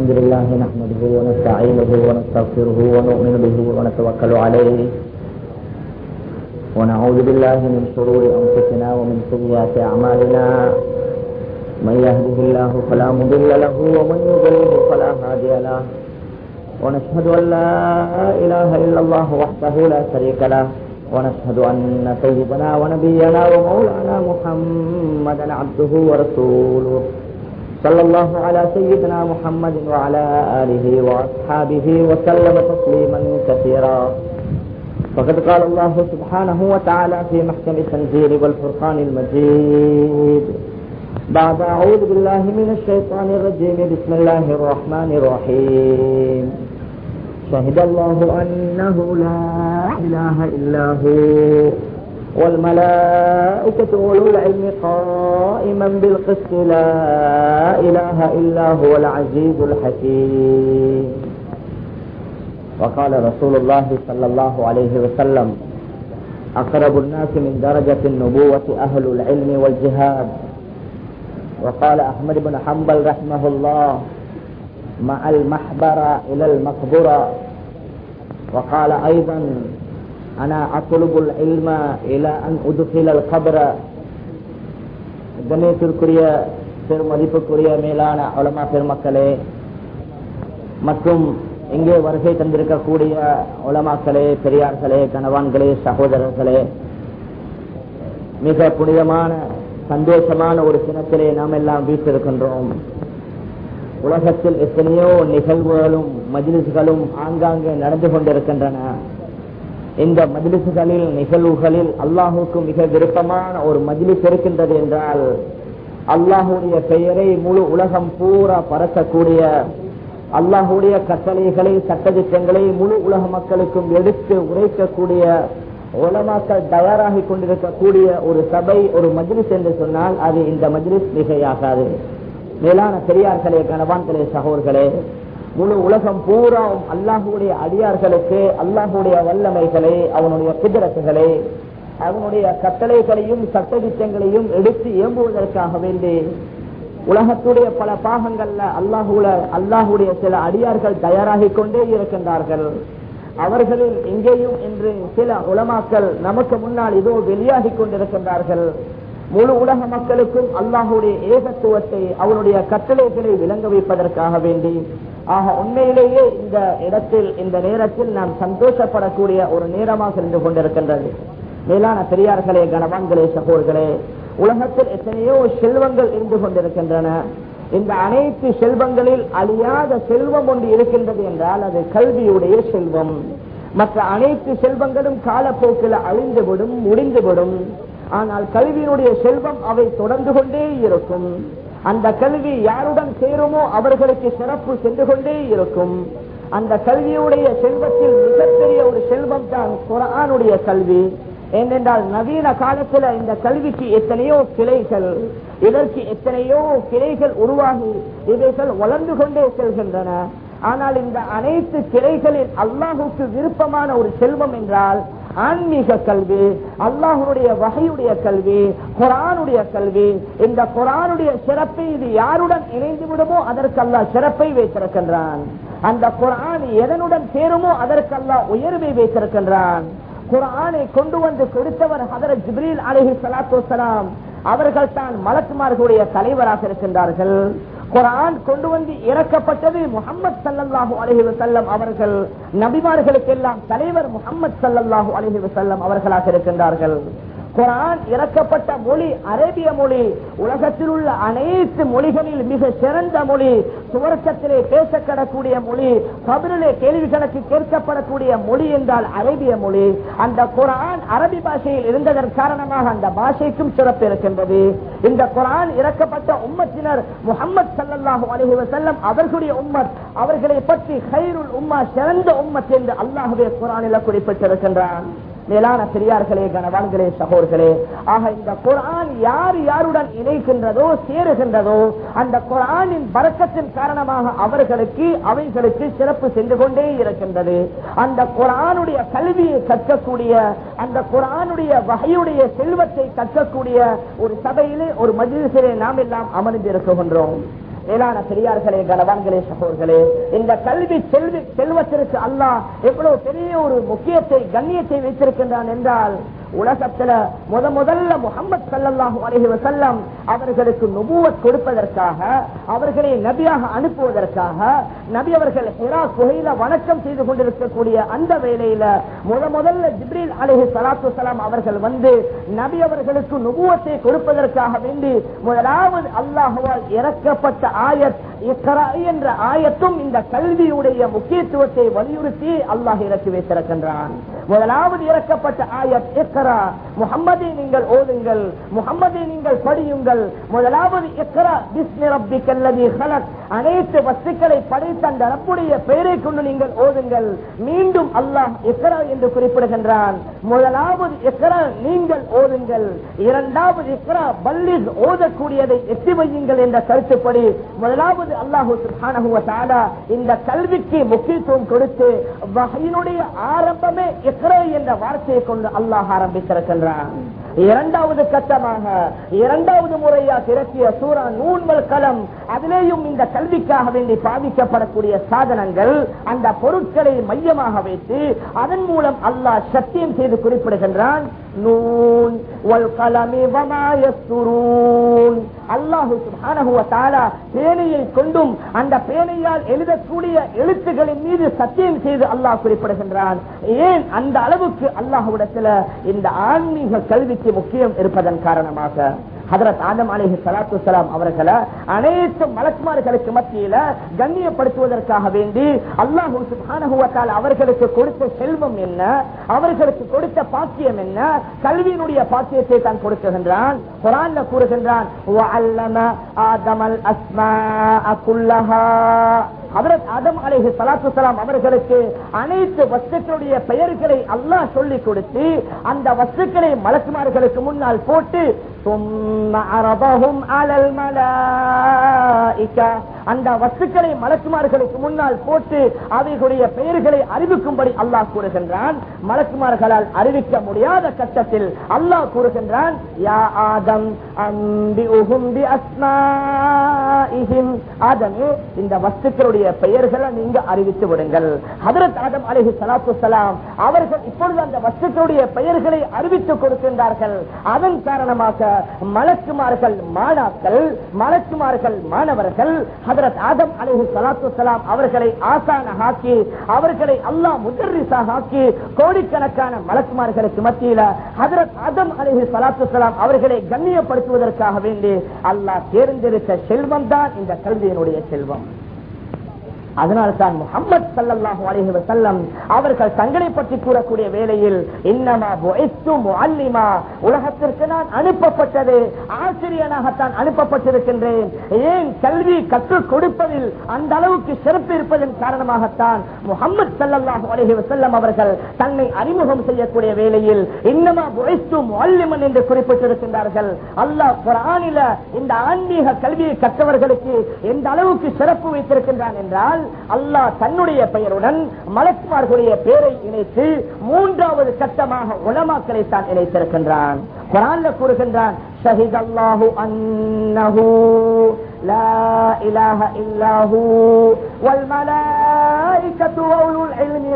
الحمد لله نحمده ونستعينه ونستغفره ونؤمن به ونتوكل عليه ونعوذ بالله من شرور أنفسنا ومن سيئات أعمالنا من يهده الله فلا مضل له ومن يضلل فلا هادي له ونشهد أن لا إله إلا الله وحده لا شريك له ونشهد أن سيدنا ونبينا ومولانا محمدا عبده ورسوله صلى الله على سيدنا محمد وعلى آله وأصحابه وسلم تسليما كثيرا فقد قال الله سبحانه وتعالى في محكم التنزيل والفرقان المجيد بعد أعوذ بالله من الشيطان الرجيم بسم الله الرحمن الرحيم شهد الله أنه لا إله إلا هو والملائكة أولو العلم قائما بالقسط لا إله إلا هو العزيز الحكيم وقال رسول الله صلى الله عليه وسلم أقرب الناس من درجة النبوة أهل العلم والجهاد وقال أحمد بن حنبل رحمه الله مع المحبرة إلى المقبرة وقال أيضا أنا أطلب العلم إلى أن أدخل القبر கண்ணியத்திற்குரிய பெருமதிப்புக்குரிய மேலான உலமா பெருமக்களே மற்றும் இங்கே வருகை தந்திருக்கக்கூடிய உலமாக்களே பெரியார்களே கணவான்களே சகோதரர்களே மிக புனிதமான சந்தோஷமான ஒரு தினத்திலே நாம் எல்லாம் வீட்டிருக்கின்றோம் உலகத்தில் எத்தனையோ நிகழ்வுகளும் மஜிலிசுகளும் ஆங்காங்கே நடந்து கொண்டிருக்கின்றன இந்த மஜிலிசுகளில் நிகழ்வுகளில் அல்லாஹுக்கு மிக விருப்பமான ஒரு மஜிலிஸ் இருக்கின்றது என்றால் அல்லாஹுடைய பெயரை முழு உலகம் பூரா பரத்தக்கூடிய அல்லாஹுடைய கட்டளைகளை சட்டத்திட்டங்களை முழு உலக மக்களுக்கும் எடுத்து உரைக்கக்கூடிய உலமாக்கள் தயாராகி கொண்டிருக்கக்கூடிய ஒரு சபை ஒரு மஜ்லிஸ் என்று சொன்னால் அது இந்த மஜ்லிஸ் மிகையாகாது மேலான பெரியார்களே கணவான்களே சகோர்களே முழு உலகம் பூராவும் அல்லாஹுடைய அடியார்களுக்கு அல்லாஹுடைய வல்லமைகளை அவனுடைய குதிரத்துகளை அவனுடைய கட்டளைகளையும் சட்டதிட்டங்களையும் எடுத்து இயம்புவதற்காக வேண்டி உலகத்துடைய பல பாகங்கள்ல அல்லாஹுல அல்லாஹுடைய சில அடியார்கள் தயாராகி கொண்டே இருக்கின்றார்கள் அவர்களில் இங்கேயும் இன்று சில உலமாக்கள் நமக்கு முன்னால் இதோ வெளியாகி கொண்டிருக்கின்றார்கள் முழு உலக மக்களுக்கும் அல்லாஹுடைய ஏகத்துவத்தை அவனுடைய கட்டளைகளை விளங்க வைப்பதற்காக வேண்டி ஆக உண்மையிலேயே இந்த இடத்தில் இந்த நேரத்தில் நாம் சந்தோஷப்படக்கூடிய ஒரு நேரமாக இருந்து கொண்டிருக்கின்றது மேலான பெரியார்களே கனவான்களே சகோர்களே உலகத்தில் எத்தனையோ செல்வங்கள் இருந்து கொண்டிருக்கின்றன இந்த அனைத்து செல்வங்களில் அழியாத செல்வம் ஒன்று இருக்கின்றது என்றால் அது கல்வியுடைய செல்வம் மற்ற அனைத்து செல்வங்களும் காலப்போக்கில் அழிந்துவிடும் முடிந்துவிடும் ஆனால் கல்வியினுடைய செல்வம் அவை தொடர்ந்து கொண்டே இருக்கும் அந்த கல்வி யாருடன் சேருமோ அவர்களுக்கு சிறப்பு சென்று கொண்டே இருக்கும் அந்த கல்வியுடைய செல்வத்தில் மிகப்பெரிய ஒரு செல்வம் தான் குரானுடைய கல்வி ஏனென்றால் நவீன காலத்துல இந்த கல்விக்கு எத்தனையோ கிளைகள் இதற்கு எத்தனையோ கிளைகள் உருவாகி இவைகள் வளர்ந்து கொண்டே செல்கின்றன ஆனால் இந்த அனைத்து கிளைகளில் அல்லாஹுக்கு விருப்பமான ஒரு செல்வம் என்றால் ஆன்மீக கல்வி அல்லாஹனுடைய வகையுடைய கல்வி குரானுடைய கல்வி இந்த குரானுடைய சிறப்பை இது யாருடன் இணைந்து விடுமோ அதற்கு அல்லாஹ் சிறப்பை வைத்திருக்கின்றான் அந்த குரான் எதனுடன் சேருமோ அதற்கு அல்லாஹ் உயர்வை வைத்திருக்கின்றான் குரானை கொண்டு வந்து கொடுத்தவர் ஹதரத் ஜிப்ரீல் அலஹி சலாத்து வலாம் அவர்கள் தான் மலக்குமார்களுடைய தலைவராக இருக்கின்றார்கள் குரான் கொண்டு வந்து இறக்கப்பட்டது முகமது சல்லாஹூ அலஹி வசல்லம் அவர்கள் நபிமார்களுக்கெல்லாம் தலைவர் முகமது சல்லாஹூ அலஹி வசல்லம் அவர்களாக இருக்கின்றார்கள் குரான் இறக்கப்பட்ட மொழி அரேபிய மொழி உலகத்தில் உள்ள அனைத்து மொழிகளில் மிக சிறந்த மொழி சுவர்க்கத்திலே பேசப்படக்கூடிய மொழி கபிலே கேள்வி கணக்கு கேட்கப்படக்கூடிய மொழி என்றால் அரேபிய மொழி அந்த குரான் அரபி பாஷையில் இருந்ததன் காரணமாக அந்த பாஷைக்கும் சிறப்பு இருக்கின்றது இந்த குரான் இறக்கப்பட்ட உம்மத்தினர் முகமது சல்லாஹூ அலஹி வசல்லம் அவர்களுடைய உம்மத் அவர்களை பற்றி ஹைருல் உம்மா சிறந்த உம்மத் என்று அல்லாஹுவே குரானில் குறிப்பிட்டிருக்கின்றான் மேலான பெரியார்களே கனவான்களே சகோர்களே ஆக இந்த குரான் யார் யாருடன் இணைக்கின்றதோ சேருகின்றதோ அந்த குரானின் பறக்கத்தின் காரணமாக அவர்களுக்கு அவைகளுக்கு சிறப்பு சென்று கொண்டே இருக்கின்றது அந்த குரானுடைய கல்வியை கற்கக்கூடிய அந்த குரானுடைய வகையுடைய செல்வத்தை கற்கக்கூடிய ஒரு சபையிலே ஒரு மஜிலிசிலே நாம் எல்லாம் அமர்ந்திருக்கின்றோம் மேலான பெரியார்களே கனவான்களே சகோதர்களே இந்த கல்வி செல்வி செல்வத்திற்கு அல்லாஹ் எவ்வளவு பெரிய ஒரு முக்கியத்தை கண்ணியத்தை வைத்திருக்கின்றான் என்றால் உலகத்துல முத முதல்ல முகமது சல்லாஹூ அலஹி வசல்லம் அவர்களுக்கு நுபுவத் கொடுப்பதற்காக அவர்களை நபியாக அனுப்புவதற்காக நபி அவர்கள் ஹெரா குகையில வணக்கம் செய்து கொண்டிருக்கக்கூடிய அந்த வேளையில முத முதல்ல ஜிப்ரீல் அலஹி சலாத்து சலாம் அவர்கள் வந்து நபி அவர்களுக்கு நுபுவத்தை கொடுப்பதற்காக வேண்டி முதலாவது அல்லாஹுவால் இறக்கப்பட்ட ஆயத் இக்கரா என்ற ஆயத்தும் இந்த கல்வியுடைய முக்கியத்துவத்தை வலியுறுத்தி அல்லாஹ் இறக்கி வைத்திருக்கின்றான் முதலாவது இறக்கப்பட்ட ஆயத் இக்கரா முகம்மதை நீங்கள் ஓதுங்கள் முகம்மதை நீங்கள் படியுங்கள் முதலாவது இக்கரா பிஸ்மி ரப்பிக்கல்லதி ஹலக் அனைத்து வஸ்துக்களை படைத்த அந்த ரப்புடைய பெயரை கொண்டு நீங்கள் ஓதுங்கள் மீண்டும் அல்லாஹ் இக்கரா என்று குறிப்பிடுகின்றான் முதலாவது இக்கரா நீங்கள் ஓதுங்கள் இரண்டாவது இக்கரா பல்லிஸ் ஓதக்கூடியதை எட்டி வையுங்கள் என்ற கருத்துப்படி முதலாவது அல்லாஹு சுப்ஹானஹு வ தஆலா இந்த கல்விக்கு முக்கியத்துவம் கொடுத்து வகையினுடைய ஆரம்பமே இக்ரா என்ற வார்த்தையை கொண்டு அல்லாஹ் ஆரம்பித்திருக்கின்றான் இரண்டாவது கட்டமாக இரண்டாவது முறையா திரட்டிய சூரா நூன்வல் களம் அதிலேயும் இந்த கல்விக்காக வேண்டி பாதிக்கப்படக்கூடிய சாதனங்கள் அந்த பொருட்களை மையமாக வைத்து அதன் மூலம் அல்லாஹ் சத்தியம் செய்து குறிப்பிடுகின்றான் நூன் வல் கலமி வமா யஸ்துரூன் அல்லாஹு சுப்ஹானஹு வ தஆலா பேனையை கொண்டும் அந்த பேனையால் எழுதக்கூடிய எழுத்துக்களின் மீது சத்தியம் செய்து அல்லாஹ் குறிப்பிடுகின்றான் ஏன் அந்த அளவுக்கு அல்லாஹ்விடத்துல இந்த ஆன்மீக கல்விக்கு முக்கியம் இருப்பதன் காரணமாக ஹதரத் ஆதம் அலிஹி சலாத்து சலாம் அவர்களை அனைத்து மலக்குமார்களுக்கு மத்தியில கண்ணியப்படுத்துவதற்காக வேண்டி அல்லாஹூ சுபானகுவத்தால் அவர்களுக்கு கொடுத்த செல்வம் என்ன அவர்களுக்கு கொடுத்த பாக்கியம் என்ன கல்வியினுடைய பாக்கியத்தை தான் கொடுக்குகின்றான் குரான்ல கூறுகின்றான் ஆதமல் அஸ்மா குல்லஹா ஹதரத் ஆதம் அலைஹி ஸலாத்து ஸலாம் அவர்களுக்கு அனைத்து வஸ்துக்களுடைய பெயர்களை அல்லாஹ் சொல்லிக் கொடுத்து அந்த வஸ்துக்களை மலக்குமார்களுக்கு முன்னால் போட்டு ثم عرضهم على الملائكة அந்த வஸ்துக்களை மலக்குமார்களுக்கு முன்னால் போட்டு அவைகளுடைய பெயர்களை அறிவிக்கும்படி அல்லாஹ் கூறுகின்றான் மலக்குமார்களால் அறிவிக்க முடியாத கட்டத்தில் அல்லாஹ் கூறுகின்றான் யா ஆதம் அம்பிஉஹும் பிஅஸ்மாஇஹிம் ஆதமே இந்த வஸ்துக்களுடைய பெயர்களை நீங்க அறிவித்து விடுங்கள் ஹதரத் ஆதம் அலைஹி ஸலாத்து ஸலாம் அவர்கள் இப்பொழுது அந்த வஸ்துக்களுடைய பெயர்களை அறிவித்துக் கொடுக்கின்றார்கள் அதன் காரணமாக மலக்குமார்கள் மாணாக்கள் மலக்குமார்கள் மாணவர்கள் ஹதரத் ஆதம் அலைஹி ஸலாத்து ஸலாம் அவர்களை ஆசான ஆக்கி அவர்களை அல்லாஹ் முதர்ரிஸாக ஆக்கி கோடிக்கணக்கான மலக்குமார்களுக்கு மத்தியில ஹதரத் ஆதம் அலைஹி ஸலாத்து ஸலாம் அவர்களை கண்ணியப்படுத்துவதற்காக வேண்டி அல்லாஹ் தேர்ந்தெடுத்த செல்வம் தான் இந்த கல்வியினுடைய செல்வம் அதனால்தான் முகமது சல்லல்லாஹு அலைஹி வஸல்லம் அவர்கள் தங்களை பற்றி கூறக்கூடிய வேளையில் இன்னமா புஇஸ்து முஅல்லிமா உலகத்திற்கு நான் அனுப்பப்பட்டது ஆசிரியனாகத்தான் அனுப்பப்பட்டிருக்கின்றேன் ஏன் கல்வி கற்றுக் கொடுப்பதில் அந்த அளவுக்கு சிறப்பு இருப்பதன் காரணமாகத்தான் முகமது சல்லல்லாஹு அலைஹி வஸல்லம் அவர்கள் தன்னை அறிமுகம் செய்யக்கூடிய வேளையில் இன்னமா புஇஸ்து முஅல்லிமன் என்று குறிப்பிட்டிருக்கின்றார்கள் அல்லாஹ் குர்ஆனில இந்த ஆன்மீக கல்வியை கற்றவர்களுக்கு எந்த அளவுக்கு சிறப்பு வைத்திருக்கின்றான் என்றால் அல்லாஹ் தன்னுடைய பெயருடன் மலக்குமார்களுடைய பெயரை இணைத்து மூன்றாவது கட்டமாக உலமாக்களை தான் இணைத்திருக்கின்றான் குரான்ல கூறுகின்றான் ஷஹித் அல்லாஹு அன்னஹு லா இலாஹ இல்லாஹு வல் மலாயிகத்து வஉலுல் இல்மி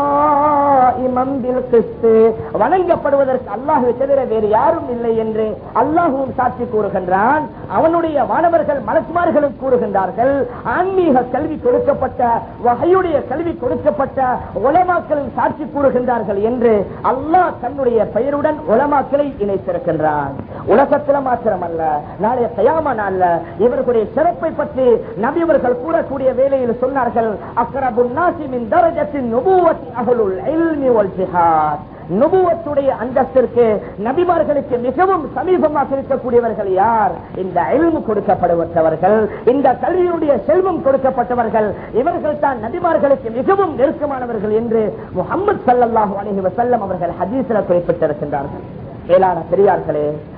காயிமன் பில் கிஸ்த் வணங்கப்படுவதற்கு அல்லாஹ்வை தவிர வேறு யாரும் இல்லை என்று அல்லாஹ்வும் சாட்சி கூறுகின்றான் அவனுடைய மாணவர்கள் மலக்குமார்களும் கூறுகின்றார்கள் ஆன்மீக கல்வி கொடுக்கப்பட்ட வகையுடைய கல்வி கொடுக்கப்பட்ட உலமாக்களும் சாட்சி கூறுகின்றார்கள் என்று அல்லாஹ் தன்னுடைய பெயருடன் உலமாக்களை இணைத்திருக்கின்றான் உலகத்துல மாத்திரமல்ல நாளைய தயாம நாள்ல இவர்களுடைய சிறப்பை பற்றி நபியவர்கள் கூறக்கூடிய வேளையில் சொன்னார்கள் அக்ரபு நாசிமின் தரஜத்தின் நுபுவத்தி அகலுல் இல்மி வல் ஜிஹாத் நுபுவத்துடைய அந்தஸ்திற்கு நபிமார்களுக்கு மிகவும் சமீபமாக இருக்கக்கூடியவர்கள் யார் இந்த அயல்மு கொடுக்கப்படுவற்றவர்கள் இந்த கல்வியுடைய செல்வம் கொடுக்கப்பட்டவர்கள் இவர்கள் தான் நபிமார்களுக்கு மிகவும் நெருக்கமானவர்கள் என்று முகமது சல்லாஹூ அலஹி வசல்லம் அவர்கள் ஹதீஸ்ல குறிப்பிட்டிருக்கின்றார்கள் மேலான பெரியார்களே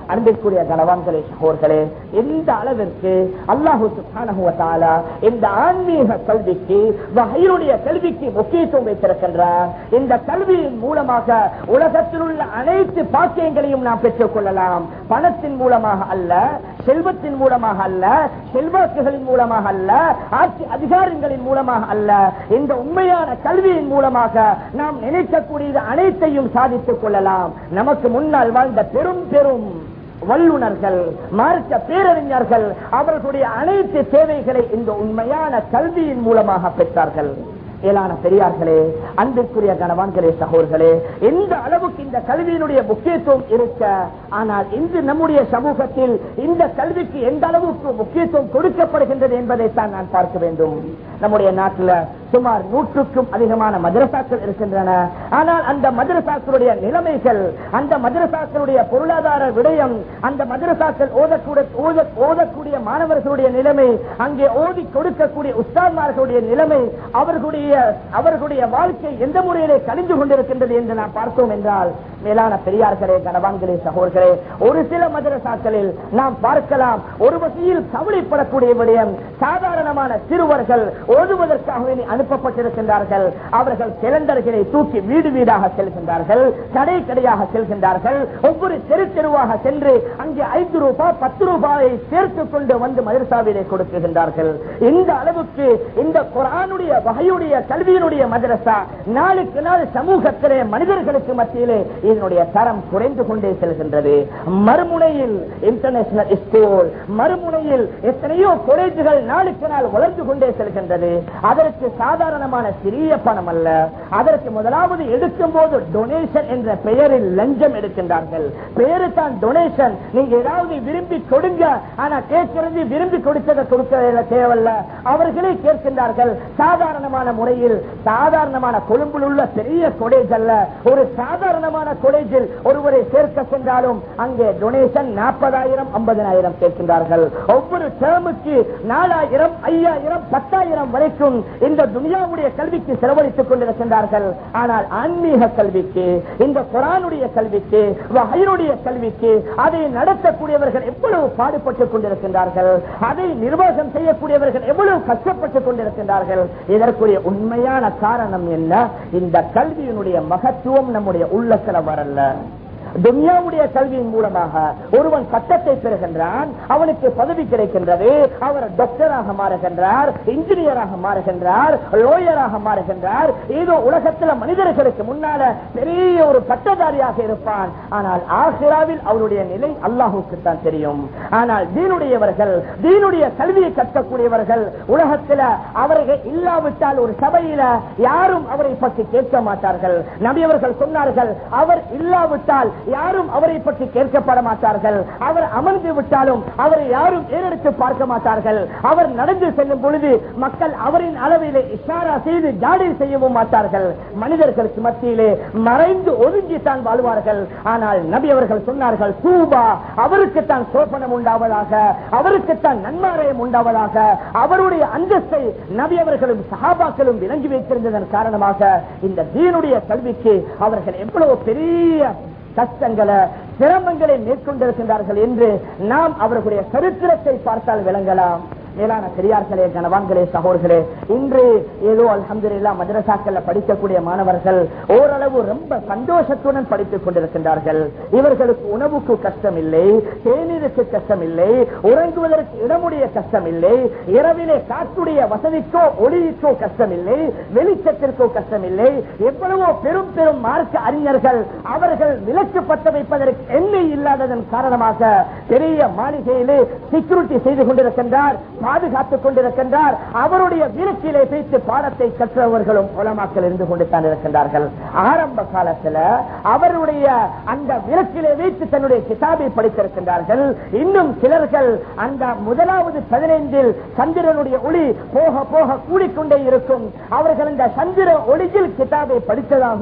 அன்பிற்குரிய கணவான்களே சகோர்களே எந்த அளவிற்கு அல்லாஹு சுப்ஹானஹு வ தஆலா இந்த ஆன்மீக கல்விக்கு வகையுடைய கல்விக்கு முக்கியத்துவம் வைத்திருக்கின்றார் இந்த கல்வியின் மூலமாக உலகத்தில் உள்ள அனைத்து பாக்கியங்களையும் நாம் பெற்றுக் கொள்ளலாம் பணத்தின் மூலமாக அல்ல செல்வத்தின் மூலமாக அல்ல செல்வாக்குகளின் மூலமாக அல்ல ஆட்சி அதிகாரங்களின் மூலமாக அல்ல இந்த உண்மையான கல்வியின் மூலமாக நாம் நினைக்கக்கூடியது அனைத்தையும் சாதித்துக் கொள்ளலாம் நமக்கு முன்னால் வாழ்ந்த பெரும் பெரும் வல்லுநர்கள் மார்க்க பேரறிஞர்கள் அவர்களுடைய அனைத்து தேவைகளை இந்த உண்மையான கல்வியின் மூலமாக பெற்றார்கள் மேலான பெரியார்களே அன்பிற்குரிய கணவான்களே சகோர்களே எந்த அளவுக்கு இந்த கல்வியினுடைய முக்கியத்துவம் இருக்க ஆனால் இன்று நம்முடைய சமூகத்தில் இந்த கல்விக்கு எந்த அளவுக்கு முக்கியத்துவம் கொடுக்கப்படுகின்றது என்பதைத்தான் நான் பார்க்க வேண்டும் நம்முடைய நாட்டில் சுமார் நூற்றுக்கும் அதிகமான மதரசாக்கள் இருக்கின்றன ஆனால் அந்த மதரசாக்களுடைய நிலைமைகள் அந்த மதரசாக்களுடைய பொருளாதார விடயம் அந்த மதரசாக்கள் ஓதக்கூட ஓத- ஓதக்கூடிய மாணவர்களுடைய நிலைமை அங்கே ஓதி கொடுக்கக்கூடிய உஸ்தான்மார்களுடைய நிலைமை அவர்களுடைய அவர்களுடைய வாழ்க்கை எந்த முறையிலே கழிந்து கொண்டிருக்கின்றது என்று நாம் பார்த்தோம் என்றால் மேலான பெரியார்களே கணவான்களே சகோதரர்களே ஒரு சில மதரசாக்களில் நாம் பார்க்கலாம் ஒரு வகையில் கவலைப்படக்கூடிய விடயம் சாதாரணமான சிறுவர்கள் ஓதுவதற்காக வேண்டி அனுப்பப்பட்டிருக்கின்றார்கள் அவர்கள் சிலிண்டர்களை தூக்கி வீடு வீடாக செல்கின்றார்கள் கடை கடையாக செல்கின்றார்கள் ஒவ்வொரு தெரு தெருவாக சென்று அங்கே ஐந்து ரூபாய் பத்து ரூபாயை சேர்த்துக் கொண்டு வந்து மதரசாவிலே கொடுக்குகின்றார்கள் இந்த அளவுக்கு இந்த குரானுடைய வகையுடைய கல்வியினுடைய மதரசா நாளுக்கு நாள் சமூகத்திலே மனிதர்களுக்கு மத்தியிலே இதனுடைய தரம் குறைந்து கொண்டே செல்கின்றது மறுமுனையில் இன்டர்நேஷனல் ஸ்கூல் மறுமுனையில் எத்தனையோ காலேஜுகள் நாளுக்கு நாள் வளர்ந்து கொண்டே செல்கின்றது அதற்கு சாதாரணமான சிறிய பணம் அல்ல அதற்கு முதலாவது எடுக்கும் போது டொனேஷன் என்ற பெயரில் லஞ்சம் எடுக்கின்றார்கள் பெயரு தான் டொனேஷன் நீங்க ஏதாவது விரும்பி கொடுங்க ஆனா கேட்கிறது விரும்பி கொடுத்ததை கொடுக்க தேவையில்ல அவர்களே கேட்கின்றார்கள் சாதாரணமான முறையில் சாதாரணமான கொழும்பில் உள்ள பெரிய கொலேஜ் அல்ல ஒரு சாதாரணமான கொலேஜில் ஒருவரை சேர்க்க சென்றாலும் அங்கே டொனேஷன் நாற்பதாயிரம் ஐம்பதாயிரம் கேட்கின்றார்கள் ஒவ்வொரு டேர்முக்கு நாலாயிரம் ஐயாயிரம் பத்தாயிரம் வரைக்கும் இந்த துனியாவுடைய கல்விக்கு செலவழித்துக் கொண்டிருக்கின்றார்கள் ஆனால் ஆன்மீக கல்விக்கு இந்த குரானுடைய கல்விக்கு வகையினுடைய கல்விக்கு அதை நடத்தக்கூடியவர்கள் எவ்வளவு பாடுபட்டுக் கொண்டிருக்கின்றார்கள் அதை நிர்வாகம் செய்யக்கூடியவர்கள் எவ்வளவு கஷ்டப்பட்டுக் கொண்டிருக்கின்றார்கள் இதற்குரிய உண்மையான காரணம் என்ன இந்த கல்வியினுடைய மகத்துவம் நம்முடைய உள்ளத்துல வரல துன்யாவுடைய கல்வியின் மூலமாக ஒருவன் சட்டத்தை பெறுகின்றான் அவனுக்கு பதவி கிடைக்கின்றது அவர் டாக்டராக மாறுகின்றார் இன்ஜினியராக மாறுகின்றார் லோயராக மாறுகின்றார் ஏதோ உலகத்துல மனிதர்களுக்கு முன்னால பெரிய ஒரு பட்டதாரியாக இருப்பான் ஆனால் ஆசிராவில் அவருடைய நிலை அல்லாஹுக்கு தான் தெரியும் ஆனால் தீனுடையவர்கள் தீனுடைய கல்வியை கற்கக்கூடியவர்கள் உலகத்துல அவர்கள் இல்லாவிட்டால் ஒரு சபையில யாரும் அவரை பற்றி கேட்க மாட்டார்கள் நபி அவர்கள் சொன்னார்கள் அவர் இல்லாவிட்டால் யாரும் அவரை பற்றி கேட்கப்பட மாட்டார்கள் அவர் அமர்ந்து விட்டாலும் அவரை யாரும் ஏறெடுத்து பார்க்க மாட்டார்கள் அவர் நடந்து செல்லும் பொழுது மக்கள் அவரின் அளவிலே இஷாரா செய்து ஜாடி செய்யவும் மாட்டார்கள் மனிதர்களுக்கு மத்தியிலே மறைந்து ஒதுங்கி தான் வாழ்வார்கள் ஆனால் நபி அவர்கள் சொன்னார்கள் தூபா அவருக்குத்தான் சோபனம் உண்டாவதாக அவருக்குத்தான் நன்மாரயம் உண்டாவதாக அவருடைய அந்தஸ்தை நபி அவர்களும் சஹாபாக்களும் விளங்கி வைத்திருந்ததன் காரணமாக இந்த தீனுடைய கல்விக்கு அவர்கள் எவ்வளவு பெரிய கஷ்டங்களை சிரமங்களை மேற்கொண்டிருக்கின்றார்கள் என்று நாம் அவர்களுடைய சரித்திரத்தை பார்த்தால் விளங்கலாம் மேலான பெரியார்களே கனவான்களே சகோதர்களே இன்று ஏதோ அல்ஹம்துலில்லா மதரசாக்கள்ல படிக்கக்கூடிய மாணவர்கள் ஓரளவு ரொம்ப சந்தோஷத்துடன் படித்துக் கொண்டிருக்கின்றார்கள் இவர்களுக்கு உணவுக்கு கஷ்டம் இல்லை தேநீருக்கு கஷ்டம் இல்லை உறங்குவதற்கு இடமுடைய கஷ்டம் இல்லை இரவிலே காற்றுடைய வசதிக்கோ ஒளிக்கோ கஷ்டம் இல்லை வெளிச்சத்திற்கோ கஷ்டம் இல்லை எவ்வளவோ பெரும் பெரும் மார்க்க அறிஞர்கள் அவர்கள் விலக்கு பற்ற வைப்பதற்கு எண்ணெய் இல்லாததன் காரணமாக பெரிய மாளிகையிலே செக்யூரிட்டி செய்து கொண்டிருக்கின்றார் பாதுகாத்துக் கொண்டிருக்கின்றார் அவருடைய விலக்கிலே வைத்து பாடத்தை கற்றவர்களும் உலமாக்கள் இருந்து கொண்டு தான் இருக்கின்றார்கள் ஆரம்ப காலத்துல அவருடைய அந்த விலக்கிலே வைத்து தன்னுடைய கிதாபை படித்திருக்கின்றார்கள் இன்னும் சிலர்கள் அந்த முதலாவது பதினைந்தில் சந்திரனுடைய ஒளி போக போக கூடிக்கொண்டே இருக்கும் அவர்கள் இந்த சந்திர ஒளியில் கிதாபை படித்ததாகவும்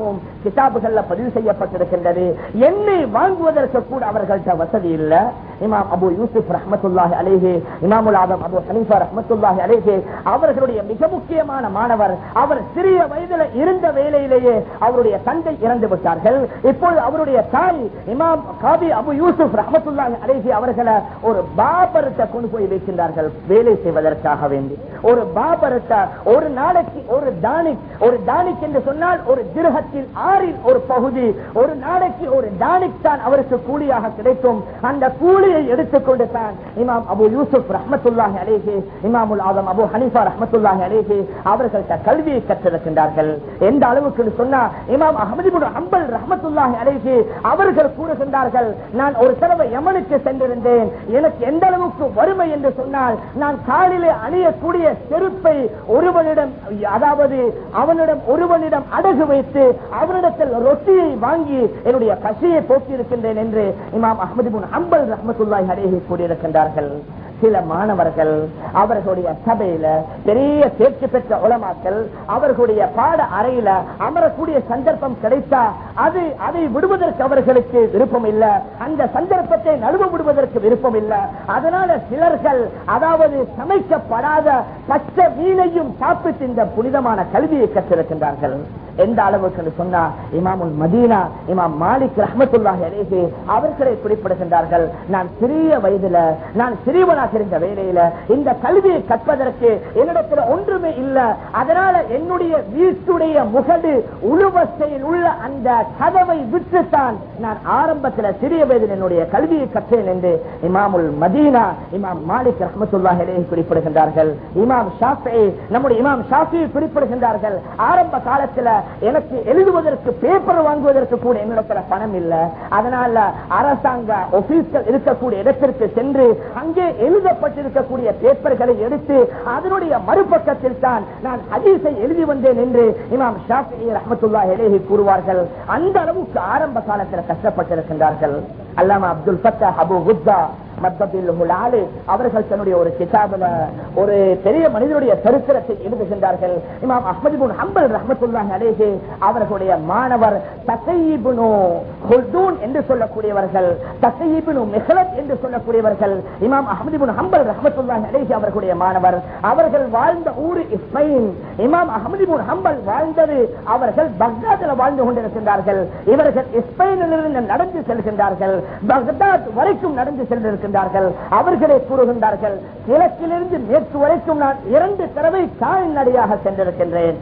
கிதாபுகள்ல பதிவு செய்யப்பட்டிருக்கின்றது எண்ணெய் வாங்குவதற்கு கூட அவர்கள்ட்ட வசதி இல்ல இமாம் அபு யூசுப் ரஹமத்துல்லாஹி அலேஹே இமாமுல் ஆதம் அபு ஹனீஃபா ரஹமத்துல்லாஹி அலேஹே அவர்களுடைய மிக முக்கியமான மாணவர் அவர் சிறிய வயதில் இருந்த வேலையிலேயே அவருடைய தந்தை இறந்து விட்டார்கள் இப்பொழுது அவருடைய தாய் இமாம் காபி அபு யூசுப் ரஹமத்துல்லாஹி அலேஹி அவர்களை ஒரு பாபரத்தை கொண்டு போய் வைக்கின்றார்கள் வேலை செய்வதற்காக வேண்டி ஒரு பாபரத்தை ஒரு நாளைக்கு ஒரு தானிக் ஒரு தானிக் என்று சொன்னால் ஒரு திருகத்தில் ஆறில் ஒரு பகுதி ஒரு நாளைக்கு ஒரு தானிக் தான் அவருக்கு கூலியாக கிடைக்கும் அந்த கூலியை எடுத்துக்கொண்டு தான் இமாம் அபு யூசுப் ரஹமத்துல்லாஹி அலேஹி இமாமுல் ஆதம் அபு ஹனீஃபா ரஹமத்துல்லாஹி அலேஹி அவர்கள்ட்ட கல்வியை கற்றிருக்கின்றார்கள் எந்த அளவுக்கு சொன்னா இமாம் அஹமது அம்பல் ரஹமத்துல்லாஹி அலேஹி அவர்கள் கூறுகின்றார்கள் நான் ஒரு தடவை யமனுக்கு சென்றிருந்தேன் எனக்கு எந்த அளவுக்கு வறுமை என்று சொன்னால் நான் காலிலே அணியக்கூடிய செருப்பை ஒருவனிடம் அதாவது அவனிடம் ஒருவனிடம் அடகு வைத்து அவனிடத்தில் ரொட்டியை வாங்கி என்னுடைய பசியை போக்கியிருக்கின்றேன் என்று இமாம் அஹமது முன் அம்பல் ரஹமத்துல்லாய் அலேஹி கூறியிருக்கின்றார்கள் சில மாணவர்கள் அவர்களுடைய சபையில பெரிய தேர்ச்சி பெற்ற உலமாக்கள் அவர்களுடைய பாட அறையில அமரக்கூடிய சந்தர்ப்பம் கிடைத்தா அது அதை விடுவதற்கு அவர்களுக்கு விருப்பம் இல்ல அந்த சந்தர்ப்பத்தை நழுவ விடுவதற்கு விருப்பம் இல்ல அதனால சிலர்கள் அதாவது சமைக்கப்படாத பச்சை மீனையும் சாப்பிட்டு இந்த புனிதமான கல்வியை கற்றிருக்கின்றார்கள் எந்த அளவுக்கு சொன்னா இமாமுல் மதீனா இமாம் மாலிக் ரஹமத்துல்லாஹி அலேஹி அவர்களை குறிப்பிடுகின்றார்கள் நான் சிறிய வயதுல நான் சிறியவனாக இருந்த வேலையில இந்த கல்வியை கற்பதற்கு என்னிடத்துல ஒன்றுமே இல்ல அதனால என்னுடைய வீட்டுடைய முகடு உழுவசையில் உள்ள அந்த கதவை விட்டுத்தான் நான் ஆரம்பத்தில் சிறிய வயதில் என்னுடைய கல்வியை கற்றேன் என்று இமாமுல் மதீனா இமாம் மாலிக் ரஹமத்துல்லாஹி அலேஹி குறிப்பிடுகின்றார்கள் இமாம் ஷாஃபி நம்முடைய இமாம் ஷாஃபி குறிப்பிடுகின்றார்கள் ஆரம்ப காலத்துல எனக்கு எழுதுவதற்கு பேப்பர் வாங்குவதற்கு கூட என்னிடத்துல பணம் இல்ல அதனால அரசாங்க ஆபீஸ்கள் இருக்கக்கூடிய இடத்திற்கு சென்று அங்கே எழுதப்பட்டிருக்கக்கூடிய பேப்பர்களை எடுத்து அதனுடைய மறுபக்கத்தில் தான் நான் ஹதீஸை எழுதி வந்தேன் என்று இமாம் ஷாஃபி ரஹமத்துல்லா இலேஹி கூறுவார்கள் அந்த அளவுக்கு ஆரம்ப காலத்தில் கஷ்டப்பட்டிருக்கின்றார்கள் அல்லாமா அப்துல் ஃபத்தா அபு குத்தா அவர்கள் தன்னுடைய ஒரு கிதாபில் ஒரு பெரிய மனிதனுடைய சரித்திரத்தை எழுதுகின்றார்கள் இமாம் அஹமது ஹம்பல் ரஹமத்துல்லாஹி அலேஹி அவர்களுடைய மாணவர் தசையிபுனு ஹுல்தூன் என்று சொல்லக்கூடியவர்கள் தசையிபுனு மிஹலத் என்று சொல்லக்கூடியவர்கள் இமாம் அஹமது ஹம்பல் ரஹமத்துல்லாஹி அலேஹி அவர்களுடைய மாணவர் அவர்கள் வாழ்ந்த ஊர் இஸ்மைன் இமாம் அஹமது ஹம்பல் வாழ்ந்தது அவர்கள் பக்தாதில் வாழ்ந்து கொண்டிருக்கின்றார்கள் இவர்கள் இஸ்மைனிலிருந்து நடந்து செல்கின்றார்கள் பக்தாத் வரைக்கும் நடந்து சென்றிருக்கின்றார்கள் அவர்களே கூறுகின்றார்கள் கிழக்கிலிருந்து மேற்கு வரைக்கும் நான் இரண்டு தடவை கால்நடையாக சென்றிருக்கின்றேன்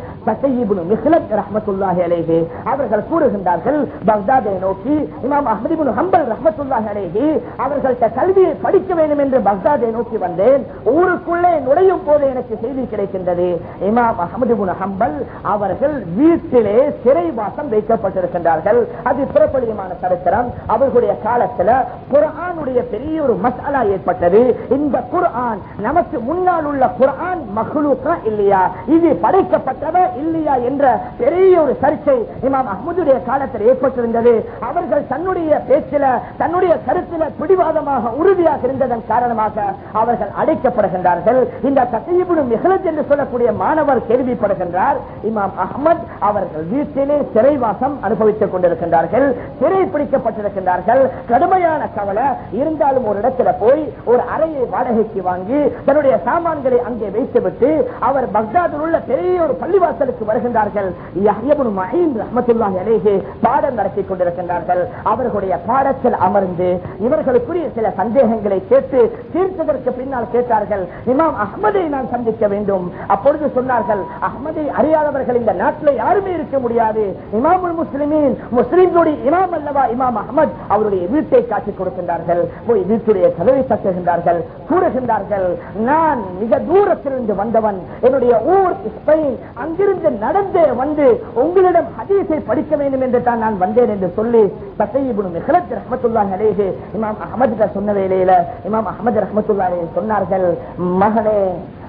அலேஹி அவர்கள் கூறுகின்றார்கள் பக்தாதை நோக்கி இமாம் அஹமதிபுன் ஹம்பல் ரஹமத்துல்லாஹி அலேஹி அவர்கள்ட்ட கல்வியை படிக்க வேண்டும் என்று பக்தாதை நோக்கி வந்தேன் ஊருக்குள்ளே நுழையும் போது எனக்கு செய்தி கிடைக்கின்றது இமாம் அஹமதிபுன் ஹம்பல் அவர்கள் வீட்டிலே சிறைவாசம் வைக்கப்பட்டிருக்கின்றார்கள் அது புறப்படியமான சரித்திரம் அவர்களுடைய காலத்துல குரானுடைய பெரிய ஒரு மசாலா ஏற்பட்டது இந்த குர்ஆன் நமக்கு முன்னால் உள்ள குர்ஆன் மஹ்லூக்கா இல்லையா இது படைக்கப்பட்டதா இல்லையா என்ற பெரிய ஒரு சர்ச்சை இமாம் அஹ்மதுடைய காலத்தில் ஏற்பட்டிருந்தது அவர்கள் தன்னுடைய பேச்சில தன்னுடைய கருத்தில பிடிவாதமாக உறுதியாக இருந்ததன் காரணமாக அவர்கள் அடைக்கப்படுகின்றார்கள் இந்த கசையிபுடும் மிகலத் என்று சொல்லக்கூடிய மாணவர் கேள்விப்படுகின்றார் இமாம் அஹ்மத் அவர்கள் வீட்டிலே சிறைவாசம் அனுபவித்துக் கொண்டிருக்கின்றார்கள் சிறை பிடிக்கப்பட்டிருக்கின்றார்கள் கடுமையான கவலை இருந்தாலும் ஒரு இடத்துல போய் ஒரு அறையை வாடகைக்கு வாங்கி தன்னுடைய சாமான்களை அங்கே வைத்துவிட்டு அவர் பக்தாதில் உள்ள பெரிய ஒரு பள்ளிவாசலுக்கு வருகின்றார்கள் பாடம் நடத்தி கொண்டிருக்கின்றார்கள் அவர்களுடைய பாடத்தில் அமர்ந்து இவர்களுக்குரிய சில சந்தேகங்களை கேட்டு தீர்த்ததற்கு பின்னால் கேட்டார்கள் இமாம் அஹ்மதை நான் சந்திக்க வேண்டும் அப்பொழுது சொன்னார்கள் அஹ்மதை அறியாதவர்கள் இந்த நாட்டில் யாருமே இருக்க முடியாது இமாமுல் முஸ்லிமின் முஸ்லிம்களுடைய இமாம் அல்லவா இமாம் அஹமத் அவருடைய வீட்டை காட்டிக் கொடுக்கின்றார்கள் போய் வீட்டுடைய கதவை தட்டுகின்றார்கள் கூறுகின்றார்கள் நான் மிக தூரத்திலிருந்து வந்தவன் என்னுடைய ஊர் ஸ்பெயின் அங்கிருந்து நடந்தே வந்து உங்களிடம் ஹதீஸை படிக்க வேண்டும் என்று தான் நான் வந்தேன் என்று சொல்லி இமாம் அஹமது சொன்ன வேலையில இமாம் அஹமது ரஹமத்துல்லா சொன்னார்கள் மகனே